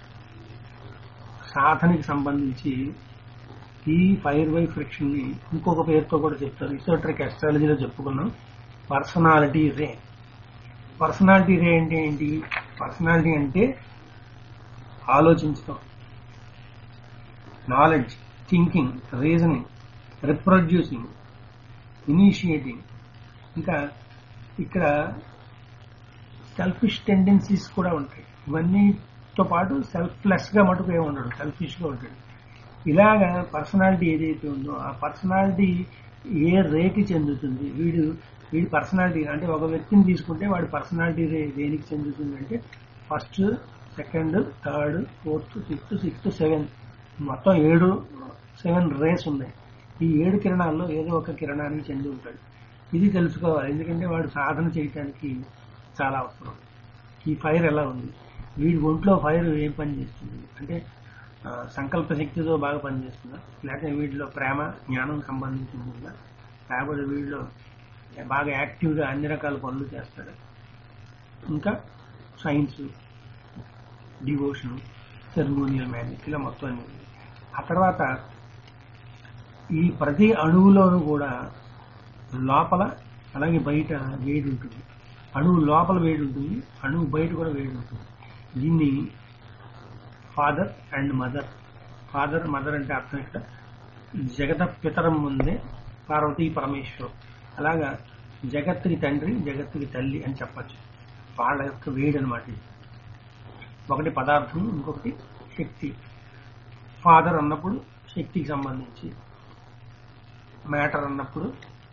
సాధనకి సంబంధించి ఈ ఫైర్ బై ఫ్రిక్షన్ ని ఇంకొక పేరుతో కూడా చెప్తారు ఇసోట్రిక్ అస్ట్రాలజీలో చెప్పుకున్నాం పర్సనాలిటీ రే పర్సనాలిటీ రే అంటే ఏంటి పర్సనాలిటీ అంటే ఆలోచించడం knowledge thinking reasoning reproducing initiating ఇంకా ఇక్కడ సెల్ఫిష్ టెండెన్సీస్ కూడా ఉంటాయి ఇవన్నీతో పాటు సెల్ఫ్లెస్ గా మటుకు ఏమి ఉండడు సెల్ఫిష్ గా ఉంటాడు ఇలాగా పర్సనాలిటీ ఏదైతే ఉందో ఆ పర్సనాలిటీ ఏ రేకి చెందుతుంది వీడు వీడి పర్సనాలిటీ అంటే ఒక వ్యక్తిని తీసుకుంటే వాడి పర్సనాలిటీ రే దేనికి చెందుతుంది అంటే first second third fourth fifth sixth seventh మొత్తం ఏడు సెవెన్ రేస్ ఉన్నాయి ఈ ఏడు కిరణాల్లో ఏదో ఒక కిరణానికి చెంది ఉంటాడు ఇది తెలుసుకోవాలి ఎందుకంటే వాడు సాధన చేయటానికి చాలా అవసరం ఈ ఫైర్ ఎలా ఉంది వీడి ఒంట్లో ఫైర్ ఏం పని చేస్తుంది అంటే ఆ, సంకల్ప శక్తితో బాగా పనిచేస్తుందా లేకపోతే వీటిలో ప్రేమ జ్ఞానం సంబంధించింది ఉందా లేకపోతే వీడిలో బాగా యాక్టివ్గా అన్ని రకాల పనులు చేస్తాడు ఇంకా సైన్స్ డివోషన్ సెరమోనియల్ మ్యాజిక్ ఇలా మొత్తం అన్ని ఉన్నాయి. ఆ తర్వాత ఈ ప్రతి అణువులోనూ కూడా లోపల అలాగే బయట వేడి ఉంటుంది అణువు లోపల వేడి ఉంటుంది అణువు బయట కూడా వేడి ఉంటుంది దీన్ని father and mother father mother అంటే అర్థం ఇక్కడ జగత పితరం ముందే పార్వతీ పరమేశ్వరం అలాగా జగత్తుకి తండ్రి జగత్తుకి తల్లి అని చెప్పచ్చు వాళ్ళ యొక్క వేడి అనమాట ఇది ఒకటి పదార్థం ఇంకొకటి శక్తి ఫాదర్ అన్నప్పుడు శక్తికి సంబంధించి మ్యాటర్ అన్నప్పుడు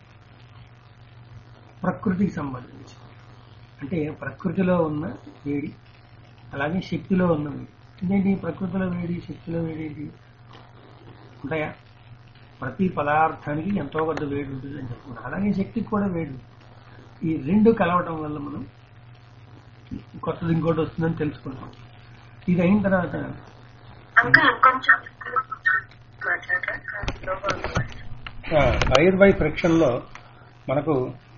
ప్రకృతికి సంబంధించి అంటే ప్రకృతిలో ఉన్న వేడి అలాగే శక్తిలో ఉన్న వేడి ఇదేంటి ప్రకృతిలో వేడి శక్తిలో వేడి ఏంటి ఉంటాయా ప్రతి పదార్థానికి ఎంతో కొంత వేడి ఉంటుంది అని చెప్పుకున్నాం అలాగే శక్తికి కూడా వేడి ఉంటుంది. ఈ రెండు కలవటం వల్ల మనం కొత్తది ఇంకోటి వస్తుందని తెలుసుకుంటాం ఇది అయిన తర్వాత అంకుల్ కొంచెం మాట్లాడరా ఫైర్ బై ఫ్రిక్షన్ లో మనకు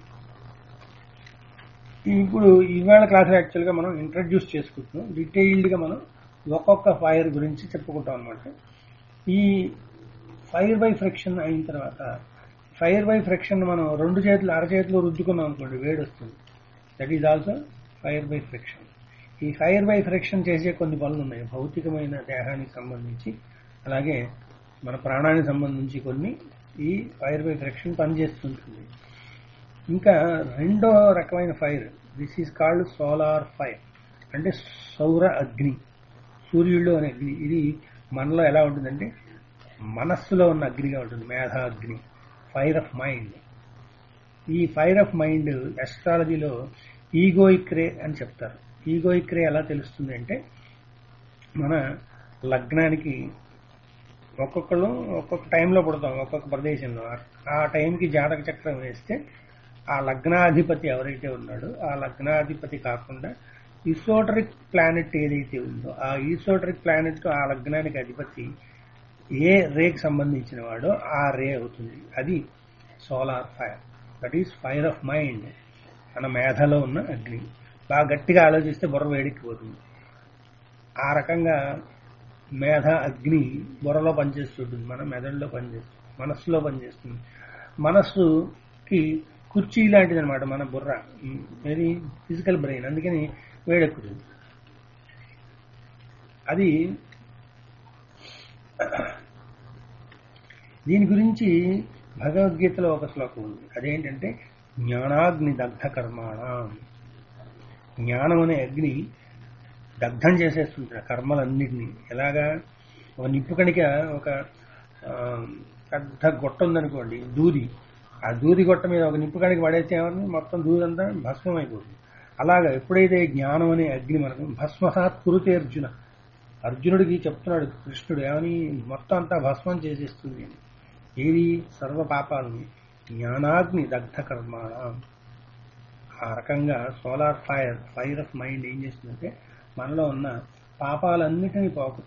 ఇప్పుడు ఇవాళ క్లాస్ యాక్చువల్ గా మనం ఇంట్రడ్యూస్ చేసుకుంటున్నాం డీటెయిల్డ్ గా మనం ఒక్కొక్క ఫైర్ గురించి చెప్పుకుంటాం అనమాట ఈ ఫైర్ బై ఫ్రిక్షన్ అయిన తర్వాత ఫైర్ బై ఫ్రిక్షన్ మనం రెండు చేతులు అరచేతులు రుద్దుకున్నాం అనుకోండి వేడి వస్తుంది that is also fire by friction ఈ ఫైర్ బై ఫ్రిక్షన్ చేసే కొన్ని పనులు ఉన్నాయి భౌతికమైన దేహానికి సంబంధించి అలాగే మన ప్రాణానికి సంబంధించి కొన్ని ఈ ఫైర్ బై ఫ్రిక్షన్ పనిచేస్తుంటుంది ఇంకా రెండో రకమైన fire this is called solar fire అంటే సౌర అగ్ని సూర్యుడు అనే అగ్ని ఇది మనలో ఎలా ఉంటుందంటే మనస్సులో ఉన్న అగ్నిగా ఉంటుంది మేధ అగ్ని ఫైర్ ఆఫ్ మైండ్ ఈ ఫైర్ ఆఫ్ మైండ్ ఎస్ట్రాలజీలో ఈగోయిక్ రే అని చెప్తారు ఈగోయిక్ రే ఎలా తెలుస్తుంది అంటే మన లగ్నానికి ఒక్కొక్కరు ఒక్కొక్క టైంలో పుడతాం ఒక్కొక్క ప్రదేశంలో ఆ టైంకి జాతక చక్రం వేస్తే ఆ లగ్నాధిపతి ఎవరైతే ఉన్నాడో ఆ లగ్నాధిపతి కాకుండా ఈసోటరిక్ ప్లానెట్ ఏదైతే ఉందో ఆ ఈసోటరిక్ ప్లానెట్ ఆ లగ్నానికి అధిపతి ఏ రేకి సంబంధించిన వాడో ఆ రే అవుతుంది అది solar fire that is fire of mind మన మేధలో ఉన్న అగ్ని బాగా గట్టిగా ఆలోచిస్తే బుర్ర వేడెక్కిపోతుంది ఆ రకంగా మేధ అగ్ని బుర్రలో పనిచేస్తుంటుంది మన మెదడులో పనిచేస్తుంది మనస్సులో పనిచేస్తుంది మనస్సుకి కుర్చీ లాంటిది అనమాట మన బుర్ర ఉమ్, ఏది ఫిజికల్ బ్రెయిన్ అందుకని వేడెక్కుతుంది అది దీని గురించి భగవద్గీతలో ఒక శ్లోకం ఉంది అదేంటంటే జ్ఞానాగ్ని దగ్ధ కర్మాణ జ్ఞానం అనే అగ్ని దగ్ధం చేసేస్తుంటారు కర్మలన్నిటినీ ఎలాగా ఒక నిప్పు కణిక ఒక ఆ, పెద్ద గొట్ట ఉందనుకోండి దూది ఆ దూది గొట్ట మీద ఒక నిప్పు కణిక పడేస్తే ఏమవుతుంది మొత్తం దూది అంతా భస్మం అయిపోతుంది అలాగా ఎప్పుడైతే జ్ఞానం అనే అగ్ని మనకు భస్మసాత్ కురుతే అర్జున అర్జునుడికి చెప్తున్నాడు కృష్ణుడు ఏమని మొత్తం అంతా భస్మం చేసేస్తుంది అని ఏది సర్వ పాపాలని జ్ఞానాగ్ని దగ్ధ కర్మాణ ఆ రకంగా solar fire fire of mind ఏం చేస్తుందంటే మనలో ఉన్న పాపాలన్నిటినీ పోకు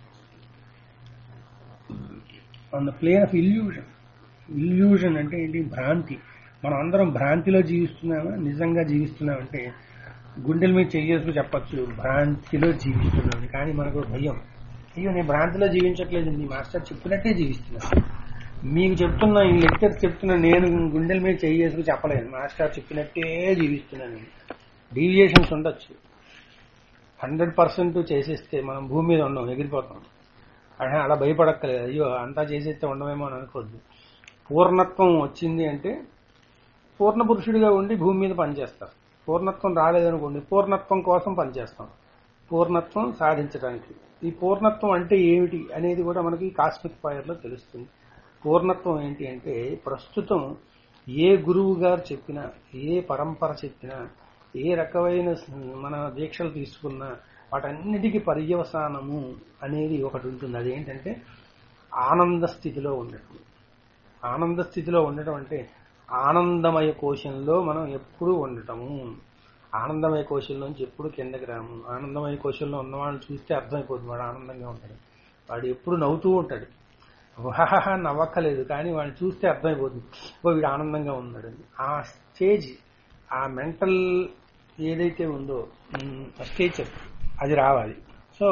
on the plane of illusion illusion అంటే ఏంటి భ్రాంతి మనం అందరం భ్రాంతిలో జీవిస్తున్నామా నిజంగా జీవిస్తున్నామంటే గుండెల మీద చెయ్యేసుకు చెప్పచ్చు భ్రాంతిలో జీవిస్తున్నాను కానీ మనకు భయం అయ్యో నేను భ్రాంతిలో జీవించట్లేదు మీ మాస్టర్ చెప్పినట్టే జీవిస్తున్నాను మీకు చెప్తున్నా ఈ లెక్చర్స్ చెప్తున్నా నేను గుండెల మీద చెయ్యేసుకు చెప్పలేను మాస్టర్ చెప్పినట్టే జీవిస్తున్నాను డీవియేషన్స్ ఉండొచ్చు హండ్రెడ్ పర్సెంట్ చేసేస్తే మనం భూమి మీద ఉండం ఎగిరిపోతాం అంటే అలా భయపడక్కలేదు అయ్యో అంతా చేసేస్తే ఉండమేమో అని అనుకోవద్దు పూర్ణత్వం వచ్చింది అంటే పూర్ణ పురుషుడిగా ఉండి భూమి మీద పనిచేస్తారు పూర్ణత్వం రాలేదనుకోండి పూర్ణత్వం కోసం పనిచేస్తాం పూర్ణత్వం సాధించడానికి ఈ పూర్ణత్వం అంటే ఏమిటి అనేది కూడా మనకి కాస్మిక్ ఫైర్లో తెలుస్తుంది పూర్ణత్వం ఏంటి అంటే ప్రస్తుతం ఏ గురువు గారు చెప్పినా ఏ పరంపర చెప్పినా ఏ రకమైన మన దీక్షలు తీసుకున్నా వాటన్నిటికీ పర్యవసానము అనేది ఒకటి ఉంటుంది అదేంటంటే ఆనంద స్థితిలో ఉండటం ఆనంద స్థితిలో ఉండటం అంటే ఆనందమయ కోశంలో మనం ఎప్పుడూ ఉండటము ఆనందమయ కోశంలోంచి ఎప్పుడు కిందకి రాము ఆనందమయ కోశంలో ఉన్నవాడిని చూస్తే అర్థమైపోతుంది వాడు ఆనందంగా ఉంటాడు వాడు ఎప్పుడు నవ్వుతూ ఉంటాడు వాహ నవ్వక్కలేదు కానీ వాడిని చూస్తే అర్థమైపోతుంది ఓ వీడు ఆనందంగా ఉన్నాడు అని. ఆ స్టేజ్ ఆ మెంటల్ ఏదైతే ఉందో ఉమ్, ఆ స్టేజ్ అది రావాలి సో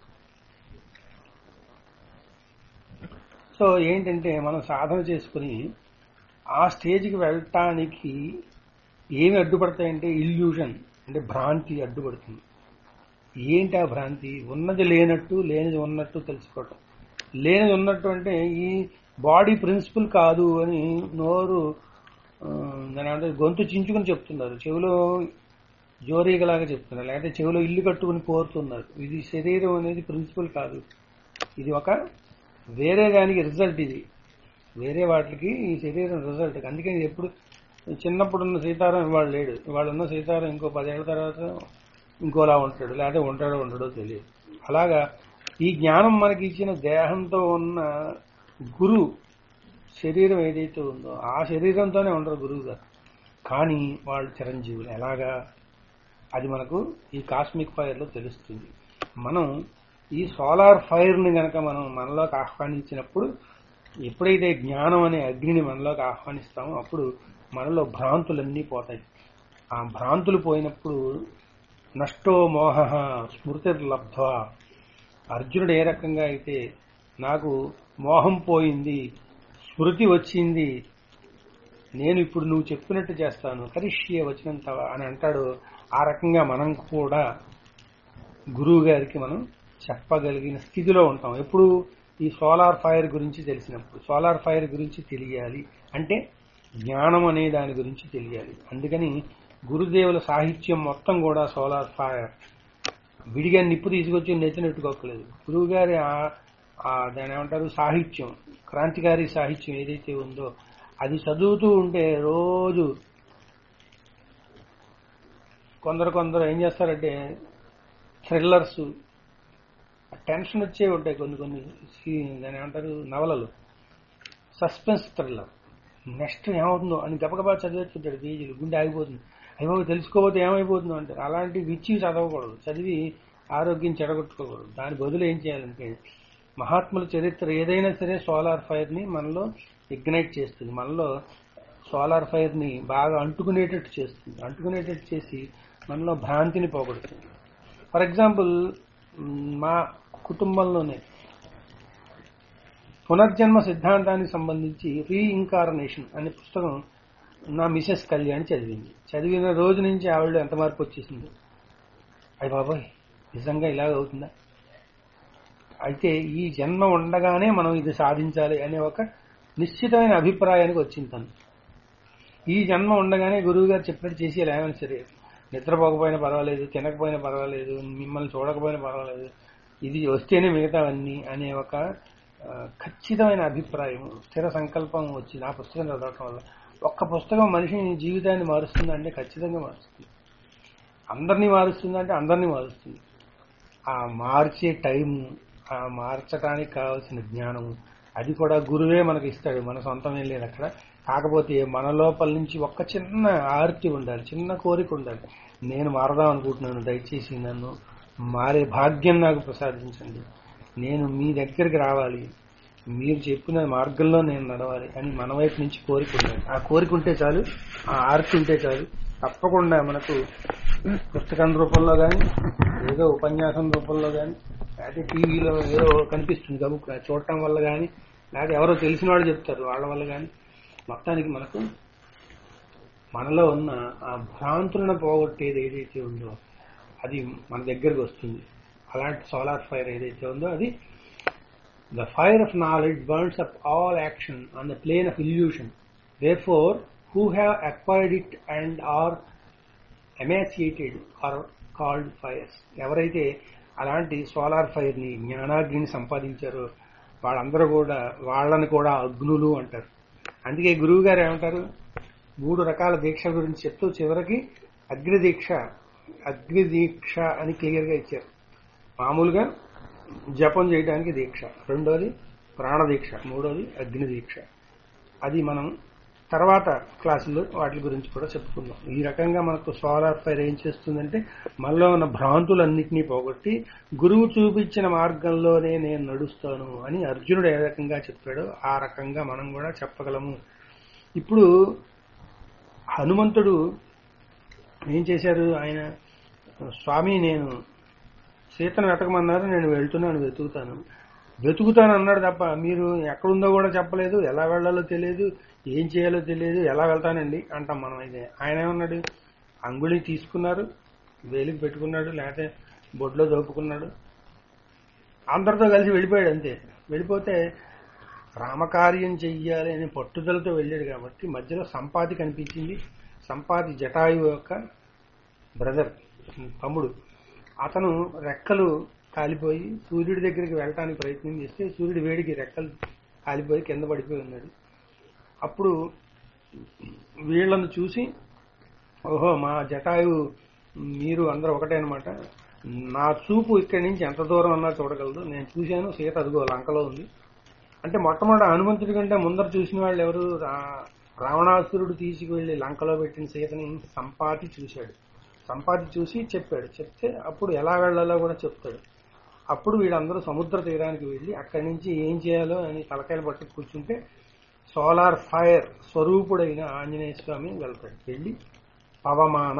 సో ఏంటంటే మనం సాధన చేసుకుని ఆ స్టేజ్కి వెళ్ళటానికి ఏమి అడ్డుపడతాయంటే ఇల్యూషన్ అంటే భ్రాంతి అడ్డుపడుతుంది ఏంటి ఆ భ్రాంతి ఉన్నది లేనట్టు లేనిది ఉన్నట్టు తెలుసుకోవటం లేనిది ఉన్నట్టు అంటే ఈ బాడీ ప్రిన్సిపల్ కాదు అని నోరు ఆ, దాని అంటే గొంతు చించుకుని చెప్తున్నారు చెవిలో జోరీగలాగా చెప్తున్నారు లేకపోతే చెవిలో ఇల్లు కట్టుకుని కోరుతున్నారు ఇది శరీరం అనేది ప్రిన్సిపల్ కాదు ఇది ఒక వేరే దానికి రిజల్ట్ ఇది వేరే వాటికి ఈ శరీరం రిజల్ట్ అందుకని ఇది ఎప్పుడు చిన్నప్పుడు ఉన్న సీతారాం ఇవాళ లేడు ఇవాళ ఉన్న సీతారాం ఇంకో పదేళ్ల తర్వాత ఇంకోలా ఉంటాడు లేకపోతే ఉంటాడో ఉండడో తెలియదు అలాగా ఈ జ్ఞానం మనకి ఇచ్చిన దేహంతో ఉన్న గురు శరీరం ఏదైతే ఉందో ఆ శరీరంతోనే ఉండరు గురువు గారు కానీ వాళ్ళు చిరంజీవులు ఎలాగా అది మనకు ఈ కాస్మిక్ ఫైర్లో తెలుస్తుంది మనం ఈ సోలార్ ఫైర్ని గనక మనం మనలోకి ఆహ్వానించినప్పుడు ఎప్పుడైతే జ్ఞానం అనే అగ్నిని మనలోకి ఆహ్వానిస్తామో అప్పుడు మనలో భ్రాంతులన్నీ పోతాయి ఆ భ్రాంతులు పోయినప్పుడు నష్టో మోహ స్మృతిర్లబ్ధ్వ అర్జునుడు ఏ రకంగా అయితే నాకు మోహం పోయింది స్మృతి వచ్చింది నేను ఇప్పుడు నువ్వు చెప్పినట్టు చేస్తాను కరిష్యే వచ్చినంత అని అంటాడు ఆ రకంగా మనం కూడా గురువు గారికి మనం చెప్పగలిగిన స్థితిలో ఉంటాం ఎప్పుడు ఈ సోలార్ ఫైర్ గురించి తెలిసినప్పుడు సోలార్ ఫైర్ గురించి తెలియాలి అంటే జ్ఞానం అనే దాని గురించి తెలియాలి అందుకని గురుదేవుల సాహిత్యం మొత్తం కూడా సోలార్ ఫైర్ విడిగా నిప్పు తీసుకొచ్చి నెత్తినెట్టుకోకలేదు గురువు గారి ఆ- ఆ దాని ఏమంటారు సాహిత్యం క్రాంతికారి సాహిత్యం ఏదైతే ఉందో అది చదువుతూ ఉంటే రోజు కొందరు కొందరు ఏం చేస్తారంటే థ్రిల్లర్స్ టెన్షన్ వచ్చే ఉంటాయి కొన్ని కొన్ని సీ- దాని ఏమంటారు నవలలు సస్పెన్స్ థ్రిల్లర్ నెక్స్ట్ ఏమవుతుందో అని గబగబా చదివేస్తుంటాడు పేజీలు గుండె ఆగిపోతుంది అయ్యో తెలుసుకోకపోతే ఏమైపోతుందో అంటారు అలాంటి విచ్చి చదవకూడదు చదివి ఆరోగ్యం చెడగొట్టుకోకూడదు దాని బదులు ఏం చేయాలంటే మహాత్ముల చరిత్ర ఏదైనా సరే సోలార్ ఫైర్ ని మనలో ఇగ్నైట్ చేస్తుంది మనలో సోలార్ ఫైర్ ని బాగా అంటుకునేటట్టు చేస్తుంది అంటుకునేటట్టు చేసి మనలో భ్రాంతిని పోగొడుతుంది ఫర్ ఎగ్జాంపుల్ మా కుటుంబంలోనే పునర్జన్మ సిద్ధాంతానికి సంబంధించి రీఇన్కార్నేషన్ అనే పుస్తకం నా మిసెస్ కళ్యాణ్ చదివింది చదివిన రోజు నుంచి ఆవిడ ఎంత మార్పు వచ్చేసింది అయ్య బాబాయ్ నిజంగా ఇలాగ అవుతుందా అయితే ఈ జన్మ ఉండగానే మనం ఇది సాధించాలి అనే ఒక నిశ్చితమైన అభిప్రాయానికి వచ్చింది తను ఈ జన్మ ఉండగానే గురువు గారు చెప్పినట్టు చేసి ఏమైనా సరే నిద్రపోకపోయినా పర్వాలేదు తినకపోయినా పర్వాలేదు మిమ్మల్ని చూడకపోయినా పర్వాలేదు ఇది వస్తేనే మిగతావన్నీ అనే ఒక ఆ, ఖచ్చితమైన అభిప్రాయం స్థిర సంకల్పం వచ్చింది ఆ పుస్తకం చదవటం వల్ల ఒక్క పుస్తకం మనిషిని జీవితాన్ని మారుస్తుందంటే ఖచ్చితంగా మారుస్తుంది అందరినీ మారుస్తుందంటే అందరినీ మారుస్తుంది ఆ మార్చే టైము ఆ మార్చడానికి కావాల్సిన జ్ఞానము అది కూడా గురువే మనకి ఇస్తాడు మన సొంతమే లేదు అక్కడ కాకపోతే మన లోపల నుంచి ఒక్క చిన్న ఆర్తి ఉండాలి చిన్న కోరిక ఉండాలి నేను మారదాం అనుకుంటున్నాను దయచేసి నన్ను మారే భాగ్యం నాకు ప్రసాదించండి నేను మీ దగ్గరికి రావాలి మీరు చెప్పిన మార్గంలో నేను నడవాలి అని మన వైపు నుంచి కోరిక ఉండాలి ఆ కోరిక ఉంటే చాలు ఆ ఆర్తి ఉంటే చాలు తప్పకుండా మనకు పుస్తకం రూపంలో కానీ ఏదో ఉపన్యాసం రూపంలో కానీ లేకపోతే టీవీలో ఏదో కనిపిస్తుంది గబుక్ చూడటం వల్ల కానీ లేకపోతే ఎవరో తెలిసిన వాళ్ళు చెప్తారు వాళ్ళ వల్ల కానీ మొత్తానికి మనకు మనలో ఉన్న ఆ భ్రాంతులను పోగొట్టేది ఏదైతే ఉందో అది మన దగ్గరకు వస్తుంది అలాంటి సోలార్ ఫైర్ ఏదైతే ఉందో అది the fire of knowledge burns up all action on the plane of illusion therefore who have acquired it and are emaciated are called fires ఎవరైతే అలాంటి సోలార్ ఫైర్ ని జ్ఞానాగ్నిని సంపాదించారో వాళ్ళందరూ కూడా వాళ్ళని కూడా అగ్నులు అంటారు అందుకే గురువు గారు ఏమంటారు మూడు రకాల దీక్ష గురించి చెప్తూ చివరికి అగ్ని దీక్ష అగ్ని దీక్ష అని క్లియర్ గా ఇచ్చారు మామూలుగా జపం చేయడానికి దీక్ష రెండోది ప్రాణ దీక్ష మూడోది అగ్ని దీక్ష అది మనం తర్వాత క్లాసుల్లో వాటి గురించి కూడా చెప్పుకుందాం ఈ రకంగా మనకు సోలార్ ఫైర్ ఏం చేస్తుందంటే మనలో ఉన్న భ్రాంతులన్నింటినీ పోగొట్టి గురువు చూపించిన మార్గంలోనే నేను నడుస్తాను అని అర్జునుడు ఏ రకంగా చెప్పాడో ఆ రకంగా మనం కూడా చెప్పగలము ఇప్పుడు హనుమంతుడు ఏం చేశారు ఆయన స్వామి నేను సీతను వెతకమన్నారు నేను వెళ్తున్నాను వెతుకుతాను వెతుకుతాను అన్నాడు తప్ప మీరు ఎక్కడుందో కూడా చెప్పలేదు ఎలా వెళ్ళాలో తెలియదు ఏం చేయాలో తెలియదు ఎలా వెళ్తానండి అంటాం మనం అయితే ఆయన ఏమన్నాడు అంగుళి తీసుకున్నారు వేలికి పెట్టుకున్నాడు లేకపోతే బొడ్లో దోపుకున్నాడు అందరితో కలిసి వెళ్ళిపోయాడు అంతే వెళ్ళిపోతే రామకార్యం చెయ్యాలి అనే పట్టుదలతో వెళ్ళాడు కాబట్టి మధ్యలో సంపాతి కనిపించింది సంపాతి జటాయు యొక్క బ్రదర్ తమ్ముడు అతను రెక్కలు కాలిపోయి సూర్యుడి దగ్గరికి వెళ్ళటానికి ప్రయత్నం చేస్తే సూర్యుడి వేడికి రెక్కలు కాలిపోయి కింద పడిపోయి ఉన్నాడు అప్పుడు వీళ్ళను చూసి ఓహో మా జటాయు మీరు అందరూ ఒకటే అనమాట నా చూపు ఇక్కడి నుంచి ఎంత దూరం అన్నా చూడగలదు నేను చూశాను సీత అదిగో లంకలో ఉంది అంటే మొట్టమొదటి హనుమంతుడి కంటే ముందర చూసిన వాళ్ళు ఎవరు రా- రావణాసురుడు తీసుకువెళ్లి లంకలో పెట్టిన సీతని సంపాతి చూశాడు సంపాతి చూసి చెప్పాడు చెప్తే అప్పుడు ఎలా వెళ్లాలో కూడా చెప్తాడు అప్పుడు వీళ్ళందరూ సముద్ర తీరానికి వెళ్లి అక్కడి నుంచి ఏం చేయాలో అని తలకాయలు పట్టు కూర్చుంటే సోలార్ ఫైర్ స్వరూపుడైన ఆంజనేయ స్వామి వెళ్తాడు వెళ్ళి పవమాన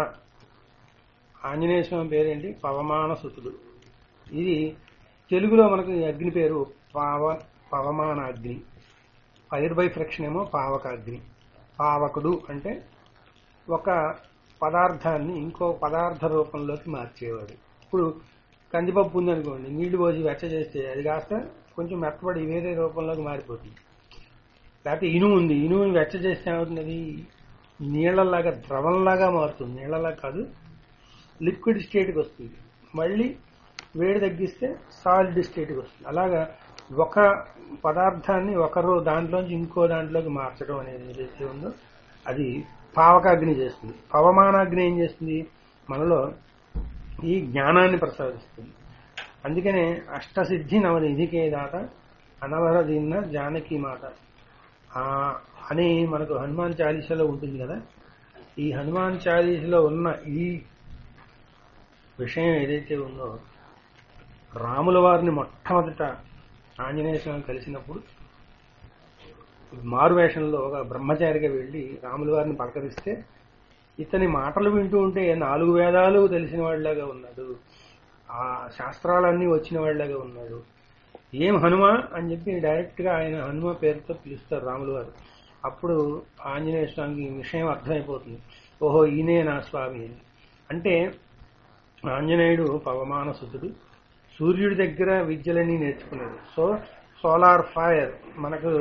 ఆంజనేయ స్వామి పేరేంటి పవమాన సుతుడు ఇది తెలుగులో మనకు ఈ అగ్ని పేరు పావ పవమాన అగ్ని ఫైర్ బై ఫ్రిక్షన్ ఏమో పావక అగ్ని పావకుడు అంటే ఒక పదార్థాన్ని ఇంకో పదార్థ రూపంలోకి మార్చేవాడు ఇప్పుడు కందిపప్పు ఉందనుకోండి నీళ్లు పోసి వెచ్చ చేస్తే అది కాస్త కొంచెం మెత్తబడి వేరే రూపంలోకి మారిపోతుంది లేకపోతే ఇనుము ఉంది ఇనుముని వెచ్చ చేస్తే ఏమవుతుంది నీళ్లలాగా ద్రవంలాగా మారుతుంది నీళ్లలా కాదు లిక్విడ్ స్టేట్కి వస్తుంది మళ్ళీ వేడి తగ్గిస్తే సాలిడ్ స్టేట్కి వస్తుంది అలాగా ఒక పదార్థాన్ని ఒకరు దాంట్లోంచి ఇంకో దాంట్లోకి మార్చడం అనేది ఏదైతే ఉందో అది పావకాగ్ని చేస్తుంది పవమానాగ్ని ఏం చేస్తుంది మనలో ఈ జ్ఞానాన్ని ప్రసాదిస్తుంది అందుకనే అష్టసిద్ధి నవనిధికే దాత అనవరదిన్న జానకి మాత ఆ అని మనకు హనుమాన్ చాలీసాలో ఉంటుంది కదా ఈ హనుమాన్ చాలీసాలో ఉన్న ఈ విషయం ఏదైతే ఉందో రాముల వారిని మొట్టమొదట ఆంజనేయ స్వామి కలిసినప్పుడు మారువేషంలో ఒక బ్రహ్మచారిగా వెళ్లి రాముల వారిని పలకరిస్తే ఇతని మాటలు వింటూ ఉంటే నాలుగు వేదాలు తెలిసిన వాళ్ళలాగా ఉన్నాడు ఆ శాస్త్రాలన్నీ వచ్చిన వాళ్ళలాగా ఉన్నాడు ఏం హనుమ అని చెప్పి డైరెక్ట్ గా ఆయన హనుమ పేరుతో పిలుస్తారు రాములు వారు అప్పుడు ఆంజనేయ స్వామికి ఈ విషయం అర్థమైపోతుంది ఓహో ఈయనే నా స్వామి అని అంటే ఆంజనేయుడు పవమాన సుతుడు సూర్యుడి దగ్గర విద్యలన్నీ నేర్చుకున్నాడు సో సోలార్ ఫైర్ మనకు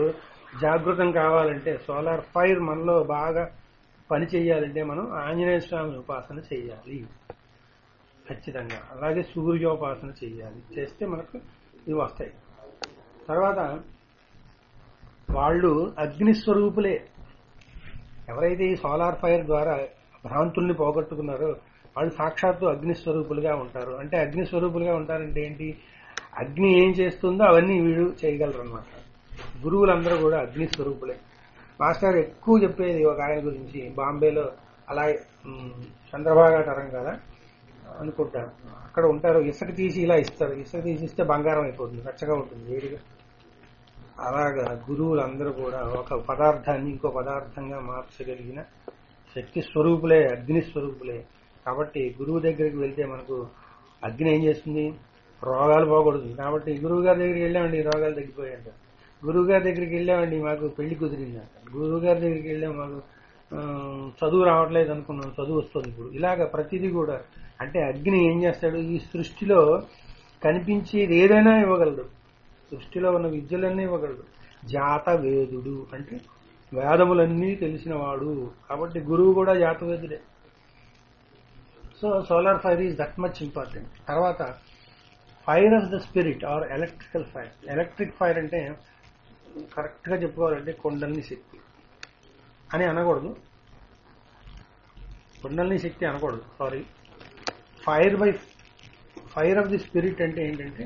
జాగృతం కావాలంటే సోలార్ ఫైర్ మనలో బాగా పని చేయాలంటే మనం ఆంజనేయ స్వామి ఉపాసన చేయాలి ఖచ్చితంగా అలాగే సూర్యోపాసన చేయాలి చేస్తే మనకు ఇవి వస్తాయి తర్వాత వాళ్ళు అగ్ని స్వరూపులే ఎవరైతే ఈ సోలార్ ఫైర్ ద్వారా భ్రాంతుల్ని పోగొట్టుకున్నారో వాళ్ళు సాక్షాత్తు అగ్ని స్వరూపులుగా ఉంటారు అంటే అగ్ని స్వరూపులుగా ఉంటారంటే ఏంటి అగ్ని ఏం చేస్తుందో అవన్నీ వీడు చేయగలరు అనమాట గురువులందరూ కూడా అగ్ని స్వరూపులే మాస్టర్ ఎక్కువ చెప్పేది ఒక ఆయన గురించి బాంబేలో అలా ఉమ్, చంద్రబాగా తరం కదా అనుకుంటారు అక్కడ ఉంటారు ఇసుక తీసి ఇలా ఇస్తారు ఇసుక తీసి ఇస్తే బంగారం అయిపోతుంది పచ్చగా ఉంటుంది వేడిగా అలాగా గురువులందరూ కూడా ఒక పదార్థాన్ని ఇంకో పదార్థంగా మార్చగలిగిన శక్తి స్వరూపులే అగ్ని స్వరూపులే కాబట్టి గురువు దగ్గరికి వెళ్తే మనకు అగ్ని ఏం చేస్తుంది రోగాలు పోకూడదు కాబట్టి గురువు గారి దగ్గరికి వెళ్ళామండి ఈ రోగాలు తగ్గిపోయాయంట గురువు గారి దగ్గరికి వెళ్ళామండి మాకు పెళ్లి కుదిరిందంట గురువు గారి దగ్గరికి వెళ్ళాం మాకు ఆ, చదువు రావట్లేదు అనుకున్నాం చదువు వస్తుంది ఇప్పుడు ఇలాగ ప్రతిదీ కూడా అంటే అగ్ని ఏం చేస్తాడు ఈ సృష్టిలో కనిపించేది ఏదైనా ఇవ్వగలడు సృష్టిలో ఉన్న విద్యలన్నీ ఇవ్వగలడు జాత వేదుడు అంటే వేదములన్నీ తెలిసినవాడు కాబట్టి గురువు కూడా జాతవేదుడే so solar fire is that much important తర్వాత fire of the spirit or electrical fire electric fire అంటే కరెక్ట్ గా చెప్పుకోవాలంటే కొండల్ని శక్తి అని అనకూడదు కొండల్ని శక్తి అనకూడదు sorry fire by fire of the spirit అంటే ఏంటంటే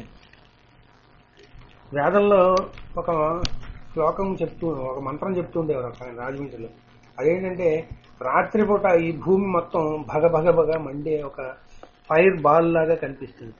వేదంలో ఒక శ్లోకం చెప్తూ ఒక మంత్రం చెప్తూ ఉండేవారు ఒక ఆయన రాజమండ్రిలో అదేంటంటే రాత్రిపూట ఈ భూమి మొత్తం భగ భగ భగ మండే ఒక ఫైర్ బాల్ లాగా కనిపిస్తుంది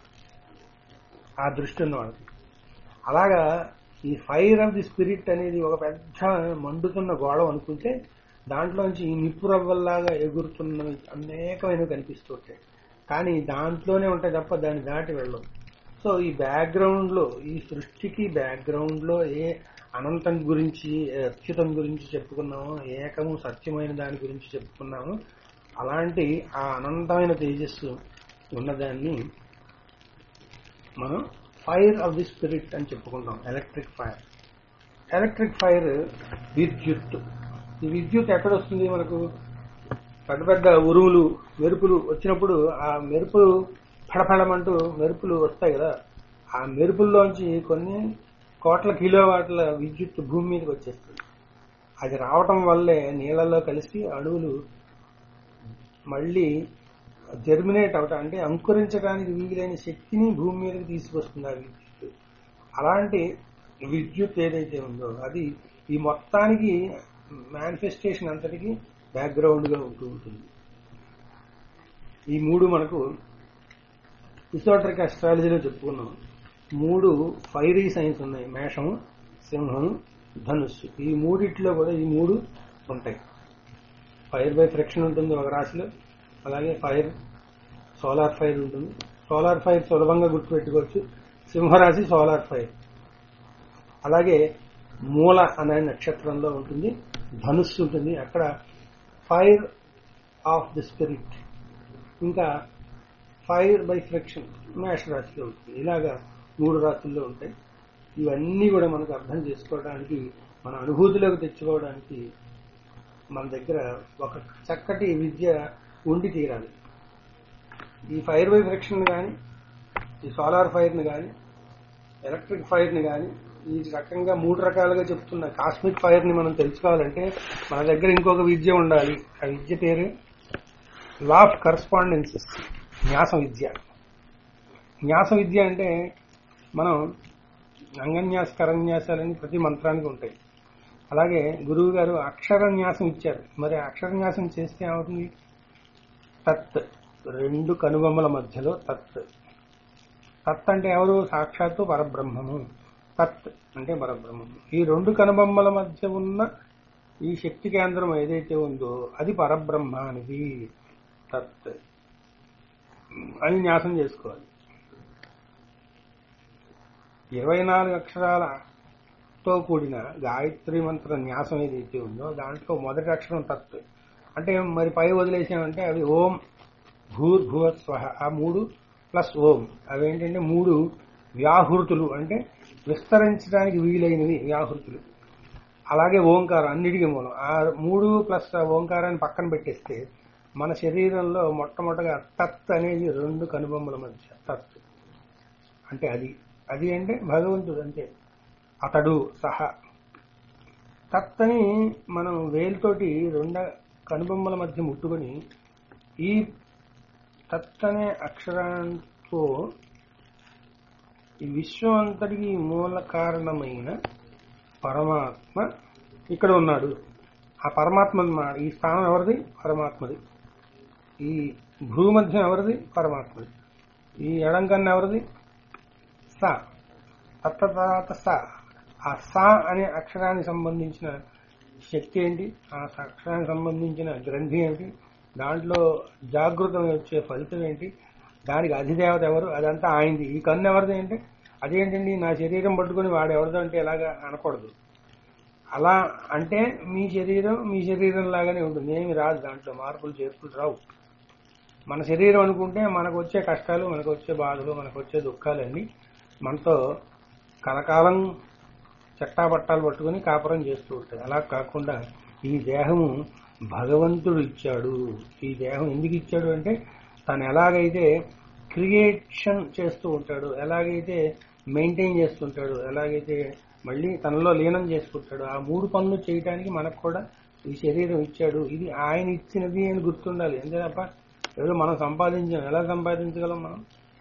ఆ దృష్టి ఉన్న వాళ్ళకి అలాగా ఈ ఫైర్ ఆఫ్ ది స్పిరిట్ అనేది ఒక పెద్ద మండుతున్న గోడ అనుకుంటే దాంట్లోంచి ఈ నిప్పు రవ్వల్లాగా ఎగురుతున్నవి అనేకమైనవి కనిపిస్తుంటాయి కానీ దాంట్లోనే ఉంటాయి తప్ప దాన్ని దాటి వెళ్ళవు సో ఈ బ్యాక్గ్రౌండ్ లో ఈ సృష్టికి బ్యాక్గ్రౌండ్ లో ఏ అనంతం గురించి ఏ అచ్యుతం గురించి చెప్పుకున్నామో ఏకము సత్యమైన దాని గురించి చెప్పుకున్నామో అలాంటి ఆ అనంతమైన తేజస్సు ఉన్నదాన్ని మనం ఫైర్ ఆఫ్ ది స్పిరిట్ అని చెప్పుకుంటాం ఎలక్ట్రిక్ ఫైర్ ఎలక్ట్రిక్ ఫైర్ విద్యుత్ ఈ విద్యుత్ ఎక్కడ వస్తుంది మనకు పెద్ద పెద్ద ఉరువులు మెరుపులు వచ్చినప్పుడు ఆ మెరుపులు ఫడఫడమంటూ మెరుపులు వస్తాయి కదా ఆ మెరుపుల్లోంచి కొన్ని కోట్ల కిలోవాట్ల విద్యుత్ భూమి మీదకి వచ్చేస్తుంది అది రావటం వల్లే నీళ్ళల్లో కలిసి అణువులు మళ్ళీ జర్మినేట్ అవటం అంటే అంకురించడానికి వీలైన శక్తిని భూమి మీదకి తీసుకొస్తుంది ఆ విద్యుత్ అలాంటి విద్యుత్ ఏదైతే ఉందో అది ఈ మొత్తానికి మేనిఫెస్టేషన్ అంతటికి బ్యాక్గ్రౌండ్ గా ఉంటూ ఉంటుంది ఈ మూడు మనకు ఇసోటరిక్ అస్ట్రాలజీలో చెప్పుకున్నాం మూడు ఫైరీ సైన్స్ ఉన్నాయి మేషం సింహం ధనుస్సు ఈ మూడిట్లో కూడా ఈ మూడు ఉంటాయి ఫైర్ బై ఫ్రిక్షన్ ఉంటుంది ఒక రాశిలో అలాగే ఫైర్ సోలార్ ఫైర్ ఉంటుంది సోలార్ ఫైర్ సులభంగా గుర్తుపెట్టుకోవచ్చు సింహరాశి సోలార్ ఫైర్ అలాగే మూల అనే నక్షత్రంలో ఉంటుంది ధనుస్సు ఉంటుంది అక్కడ ఫైర్ ఆఫ్ ది స్పిరిట్ ఇంకా ఫైర్ బై ఫ్రిక్షన్ మేష రాశిలో ఉంటుంది ఇలాగా మూడు రాశుల్లో ఉంటాయి ఇవన్నీ కూడా మనకు అర్థం చేసుకోవడానికి మన అనుభూతిలోకి తెచ్చుకోవడానికి మన దగ్గర ఒక చక్కటి విద్య ఉండి తీరాలి ఈ ఫైర్ బై ఫ్రిక్షన్ కానీ ఈ సోలార్ ఫైర్ని కానీ ఎలక్ట్రిక్ ఫైర్ని కానీ ఈ రకంగా మూడు రకాలుగా చెప్తున్న కాస్మిక్ ఫైర్ ని మనం తెలుసుకోవాలంటే మన దగ్గర ఇంకొక విద్య ఉండాలి ఆ విద్య పేరు లా ఆఫ్ కరస్పాండెన్సెస్ న్యాస విద్య న్యాస విద్య అంటే మనం అంగన్యాస కరన్యాసాలని ప్రతి మంత్రానికి ఉంటాయి అలాగే గురువు గారు అక్షరన్యాసం ఇచ్చారు మరి అక్షరన్యాసం చేస్తే ఏమవుతుంది తత్ రెండు కనుబొమ్మల మధ్యలో తత్ తత్ అంటే ఎవరు సాక్షాత్తు పరబ్రహ్మము తత్ అంటే పరబ్రహ్మము ఈ రెండు కనుబొమ్మల మధ్య ఉన్న ఈ శక్తి కేంద్రం ఏదైతే ఉందో అది పరబ్రహ్మ అనేది తత్ అని న్యాసం చేసుకోవాలి ఇరవై నాలుగు అక్షరాలతో కూడిన గాయత్రి మంత్ర న్యాసం ఏదైతే ఉందో దాంట్లో మొదటి అక్షరం తత్ అంటే మరి పై వదిలేసామంటే అవి ఓం భూర్భువ స్వహ ఆ మూడు ప్లస్ ఓం అవేంటంటే మూడు వ్యాహృతులు అంటే విస్తరించడానికి వీలైనవి వ్యాహృతులు అలాగే ఓంకారం అన్నిటికీ మూలం ఆ మూడు ప్లస్ ఆ ఓంకారాన్ని పక్కన పెట్టేస్తే మన శరీరంలో మొట్టమొదటిగా తత్ అనేది రెండు కనుబొమ్మల మధ్య తత్ అంటే అది అది అంటే భగవంతుడు అంతే అతడు సహా తత్ అని మనం వేలుతోటి రెండ కనుబొమ్మల మధ్య ముట్టుకొని ఈ తత్ అనే అక్షరంతో ఈ విశ్వం అంతటికి మూల కారణమైన పరమాత్మ ఇక్కడ ఉన్నాడు ఆ పరమాత్మ మా- ఈ స్థానం ఎవరిది పరమాత్మది ఈ భూమధ్యం ఎవరిది పరమాత్మది ఈ ఎడం కన్ను ఎవరిది స తత్త తర్వాత స ఆ స అనే అక్షరానికి సంబంధించిన శక్తి ఏంటి ఆ అక్షరానికి సంబంధించిన గ్రంథి ఏంటి దాంట్లో జాగృతం వచ్చే ఫలితం ఏంటి దానికి అధిదేవత ఎవరు అదంతా ఆయనది ఈ కన్ను ఎవరిది అంటే అదేంటండి నా శరీరం పట్టుకొని వాడు ఎవరిదో అంటే ఎలాగా అనకూడదు అలా అంటే మీ శరీరం మీ శరీరం లాగానే ఉంటుంది ఏమి రాదు దాంట్లో మార్పులు చేర్పులు రావు మన శరీరం అనుకుంటే మనకు వచ్చే కష్టాలు మనకు వచ్చే బాధలు మనకు వచ్చే దుఃఖాలన్నీ మనతో కలకాలం చట్టాపట్టాలు పట్టుకుని కాపురం చేస్తూ ఉంటాయి అలా కాకుండా ఈ దేహము భగవంతుడు ఇచ్చాడు ఈ దేహం ఎందుకు ఇచ్చాడు అంటే తను ఎలాగైతే క్రియేషన్ చేస్తూ ఉంటాడు ఎలాగైతే మెయింటైన్ చేస్తుంటాడు ఎలాగైతే మళ్ళీ తనలో లీనం చేసుకుంటాడు ఆ మూడు పనులు చేయడానికి మనకు కూడా ఈ శరీరం ఇచ్చాడు ఇది ఆయన ఇచ్చినది అని గుర్తుండాలి అంతే తప్ప ఏదో మనం సంపాదించాం ఎలా సంపాదించగలం మనం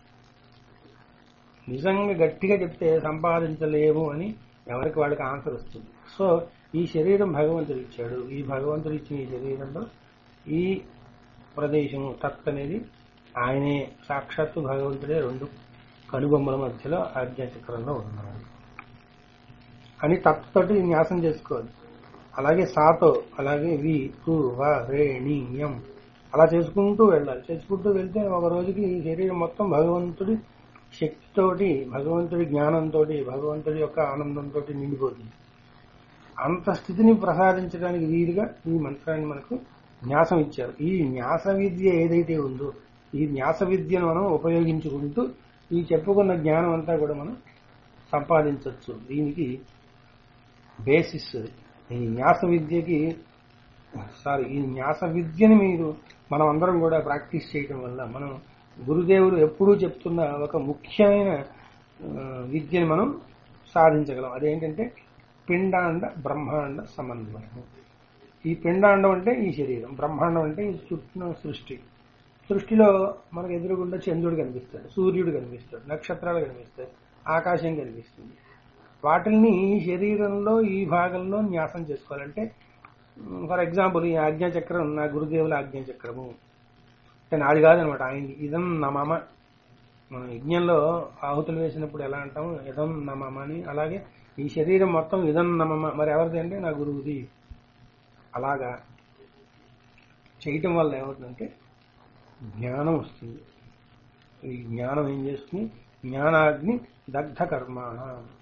నిజంగా గట్టిగా చెప్తే సంపాదించలేము అని ఎవరికి వాళ్ళకి ఆన్సర్ వస్తుంది సో ఈ శరీరం భగవంతుడు ఇచ్చాడు ఈ భగవంతుడు ఇచ్చిన ఈ శరీరంలో ఈ ప్రదేశము తత్ అనేది ఆయనే సాక్షాత్తు భగవంతుడే రెండు కనుబొమ్మల మధ్యలో ఆజ్ఞాచక్రంలో ఉన్నాడు అని తత్తుతోటి న్యాసం చేసుకోవాలి అలాగే సాతో అలాగే వి కు వ రే ని యం అలా చేసుకుంటూ వెళ్ళాలి చేసుకుంటూ వెళ్తే ఒక రోజుకి ఈ శరీరం మొత్తం భగవంతుడి శక్తితోటి భగవంతుడి జ్ఞానంతో భగవంతుడి యొక్క ఆనందంతో నిండిపోతుంది అంత స్థితిని ప్రసాదించడానికి వీలుగా ఈ మంత్రాన్ని మనకు న్యాసం ఇచ్చారు ఈ న్యాస విద్య ఏదైతే ఉందో ఈ న్యాస విద్యను మనం ఉపయోగించుకుంటూ ఈ చెప్పుకున్న జ్ఞానం అంతా కూడా మనం సంపాదించవచ్చు దీనికి బేసిస్ ఈ న్యాస విద్యకి సారీ ఈ న్యాస విద్యని మీరు మనం అందరం కూడా ప్రాక్టీస్ చేయడం వల్ల మనం గురుదేవులు ఎప్పుడూ చెప్తున్న ఒక ముఖ్యమైన ఆ, విద్యని మనం సాధించగలం అదేంటంటే పిండాండ బ్రహ్మాండ సమన్వయం ఈ పిండాండం అంటే ఈ శరీరం బ్రహ్మాండం అంటే ఈ చుట్టూ సృష్టి సృష్టిలో మనకు ఎదురుగుండా చంద్రుడు కనిపిస్తాడు సూర్యుడు కనిపిస్తాడు నక్షత్రాలు కనిపిస్తాయి ఆకాశం కనిపిస్తుంది వాటిల్ని ఈ శరీరంలో ఈ భాగంలో న్యాసం చేసుకోవాలంటే ఫర్ ఎగ్జాంపుల్ ఈ ఆజ్ఞాచక్రం నా గురుదేవుల ఆజ్ఞాచక్రము అంటే నాది కాదనమాట ఆయన ఇదం నమమ మనం యజ్ఞంలో ఆహుతులు వేసినప్పుడు ఎలా అంటాము ఇదం నమమ అని అలాగే ఈ శరీరం మొత్తం ఇదం నమమ మరి ఎవరిది అంటే నా గురువుది అలాగా చేయటం వల్ల ఏమవుతుందంటే జ్ఞానం వస్తుంది ఈ జ్ఞానం ఏం చేస్తుంది జ్ఞానాగ్ని దగ్ధ కర్మాణ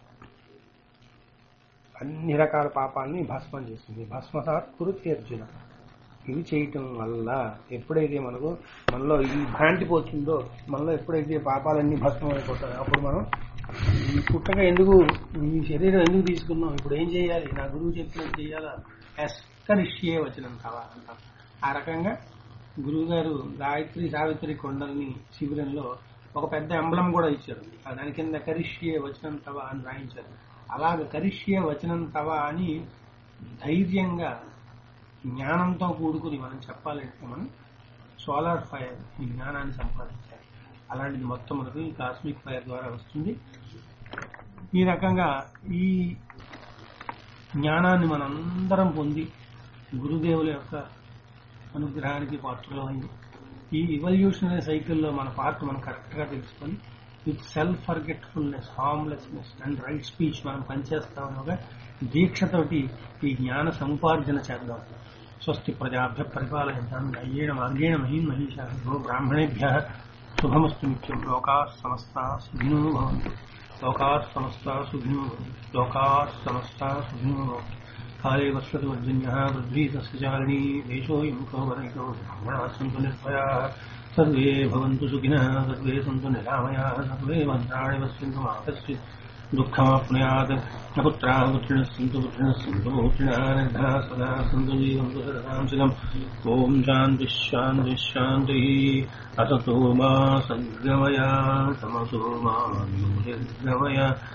అన్ని రకాల పాపాలని భస్మం చేస్తుంది భస్మసాత్ కురుతి అర్జున ఇవి చేయటం వల్ల ఎప్పుడైతే మనకు మనలో ఈ భ్రాంతి పోతుందో మనలో ఎప్పుడైతే పాపాలన్నీ భస్మం అయిపోతాయో అప్పుడు మనం ఈ పుట్టగా ఎందుకు ఈ శరీరం ఎందుకు తీసుకున్నాం ఇప్పుడు ఏం చేయాలి నా గురువు చెప్పినట్టు చేయాలా ఎస్కరిష్యే వచనం కావా అంటాం ఆ రకంగా గురువు గారు గాయత్రి సావిత్రి కొండల్ని శిబిరంలో ఒక పెద్ద ఎంబలం కూడా ఇచ్చారు ఆ దాని కింద కరిష్యే వచనం తవ అని రాయించారు అలాగ కరిష్యే వచనం తవ అని ధైర్యంగా జ్ఞానంతో కూడుకుని మనం చెప్పాలంటే మనం సోలార్ ఫైర్ ఈ జ్ఞానాన్ని సంపాదించాలి అలాంటిది మొత్తం మనకు ఈ కాస్మిక్ ఫైర్ ద్వారా వస్తుంది ఈ రకంగా ఈ జ్ఞానాన్ని మనందరం పొంది గురుదేవుల యొక్క అనుగ్రహానికి పాత్రలమైంది ఈ ఇవల్యూషనరీ సైకిల్లో మన పాత్ర మనం కరెక్ట్గా తెలుసుకొని with self forgetfulness harmlessness and right speech మనం పనిచేస్తామని ఒక దీక్షతోటి ఈ జ్ఞాన సముపార్జన చేద్దాం స్వస్తి ప్రజాభ్య పరిపాలయంతాం అయ్యేణ మార్గేణ మహీం మహిషా గో బ్రాహ్మణేభ్య శుభమస్తు నిత్యం లోకా సమస్త సుఖినో భవంతు లోకా సమస్త సుఖినో భవంతు లోకా సమస్త సుఖినో భవంతు కాళే వస్వతి వర్జన్య పృథ్వీ సస్యచారిణీ దేశోయం కౌవరైకో బ్రాహ్మణా సంతు నిర్భయా సర్వే భవంతు సుఖినः సర్వే సంతు నిరామయాः సర్వే భద్రాణి పశ్యంతు మా కశ్చిత్ दुःखमाप्नुयात् न पुत्रावृत्रिणः सन्तु पुत्रिणः सन्तु पुत्रिणानन्धा सदा सन्तु जीवन्तु सदांसिकम् ॐ शान्तिः शान्तिः शान्तिः असतो मा सद्गमय तमसो मा ज्योतिर्गमय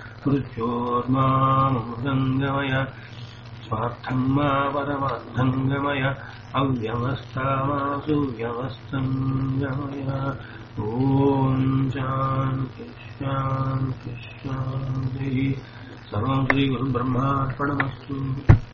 मृत्योर्मामृतङ्गमय स्वार्थं मा परमार्थं गमय अव्यवस्था मा सुव्यवस्थं गमय ॐ शान्ति शान्ति शान्तिः सर्वं श्रीगुरुब्रह्मार्पणमस्तु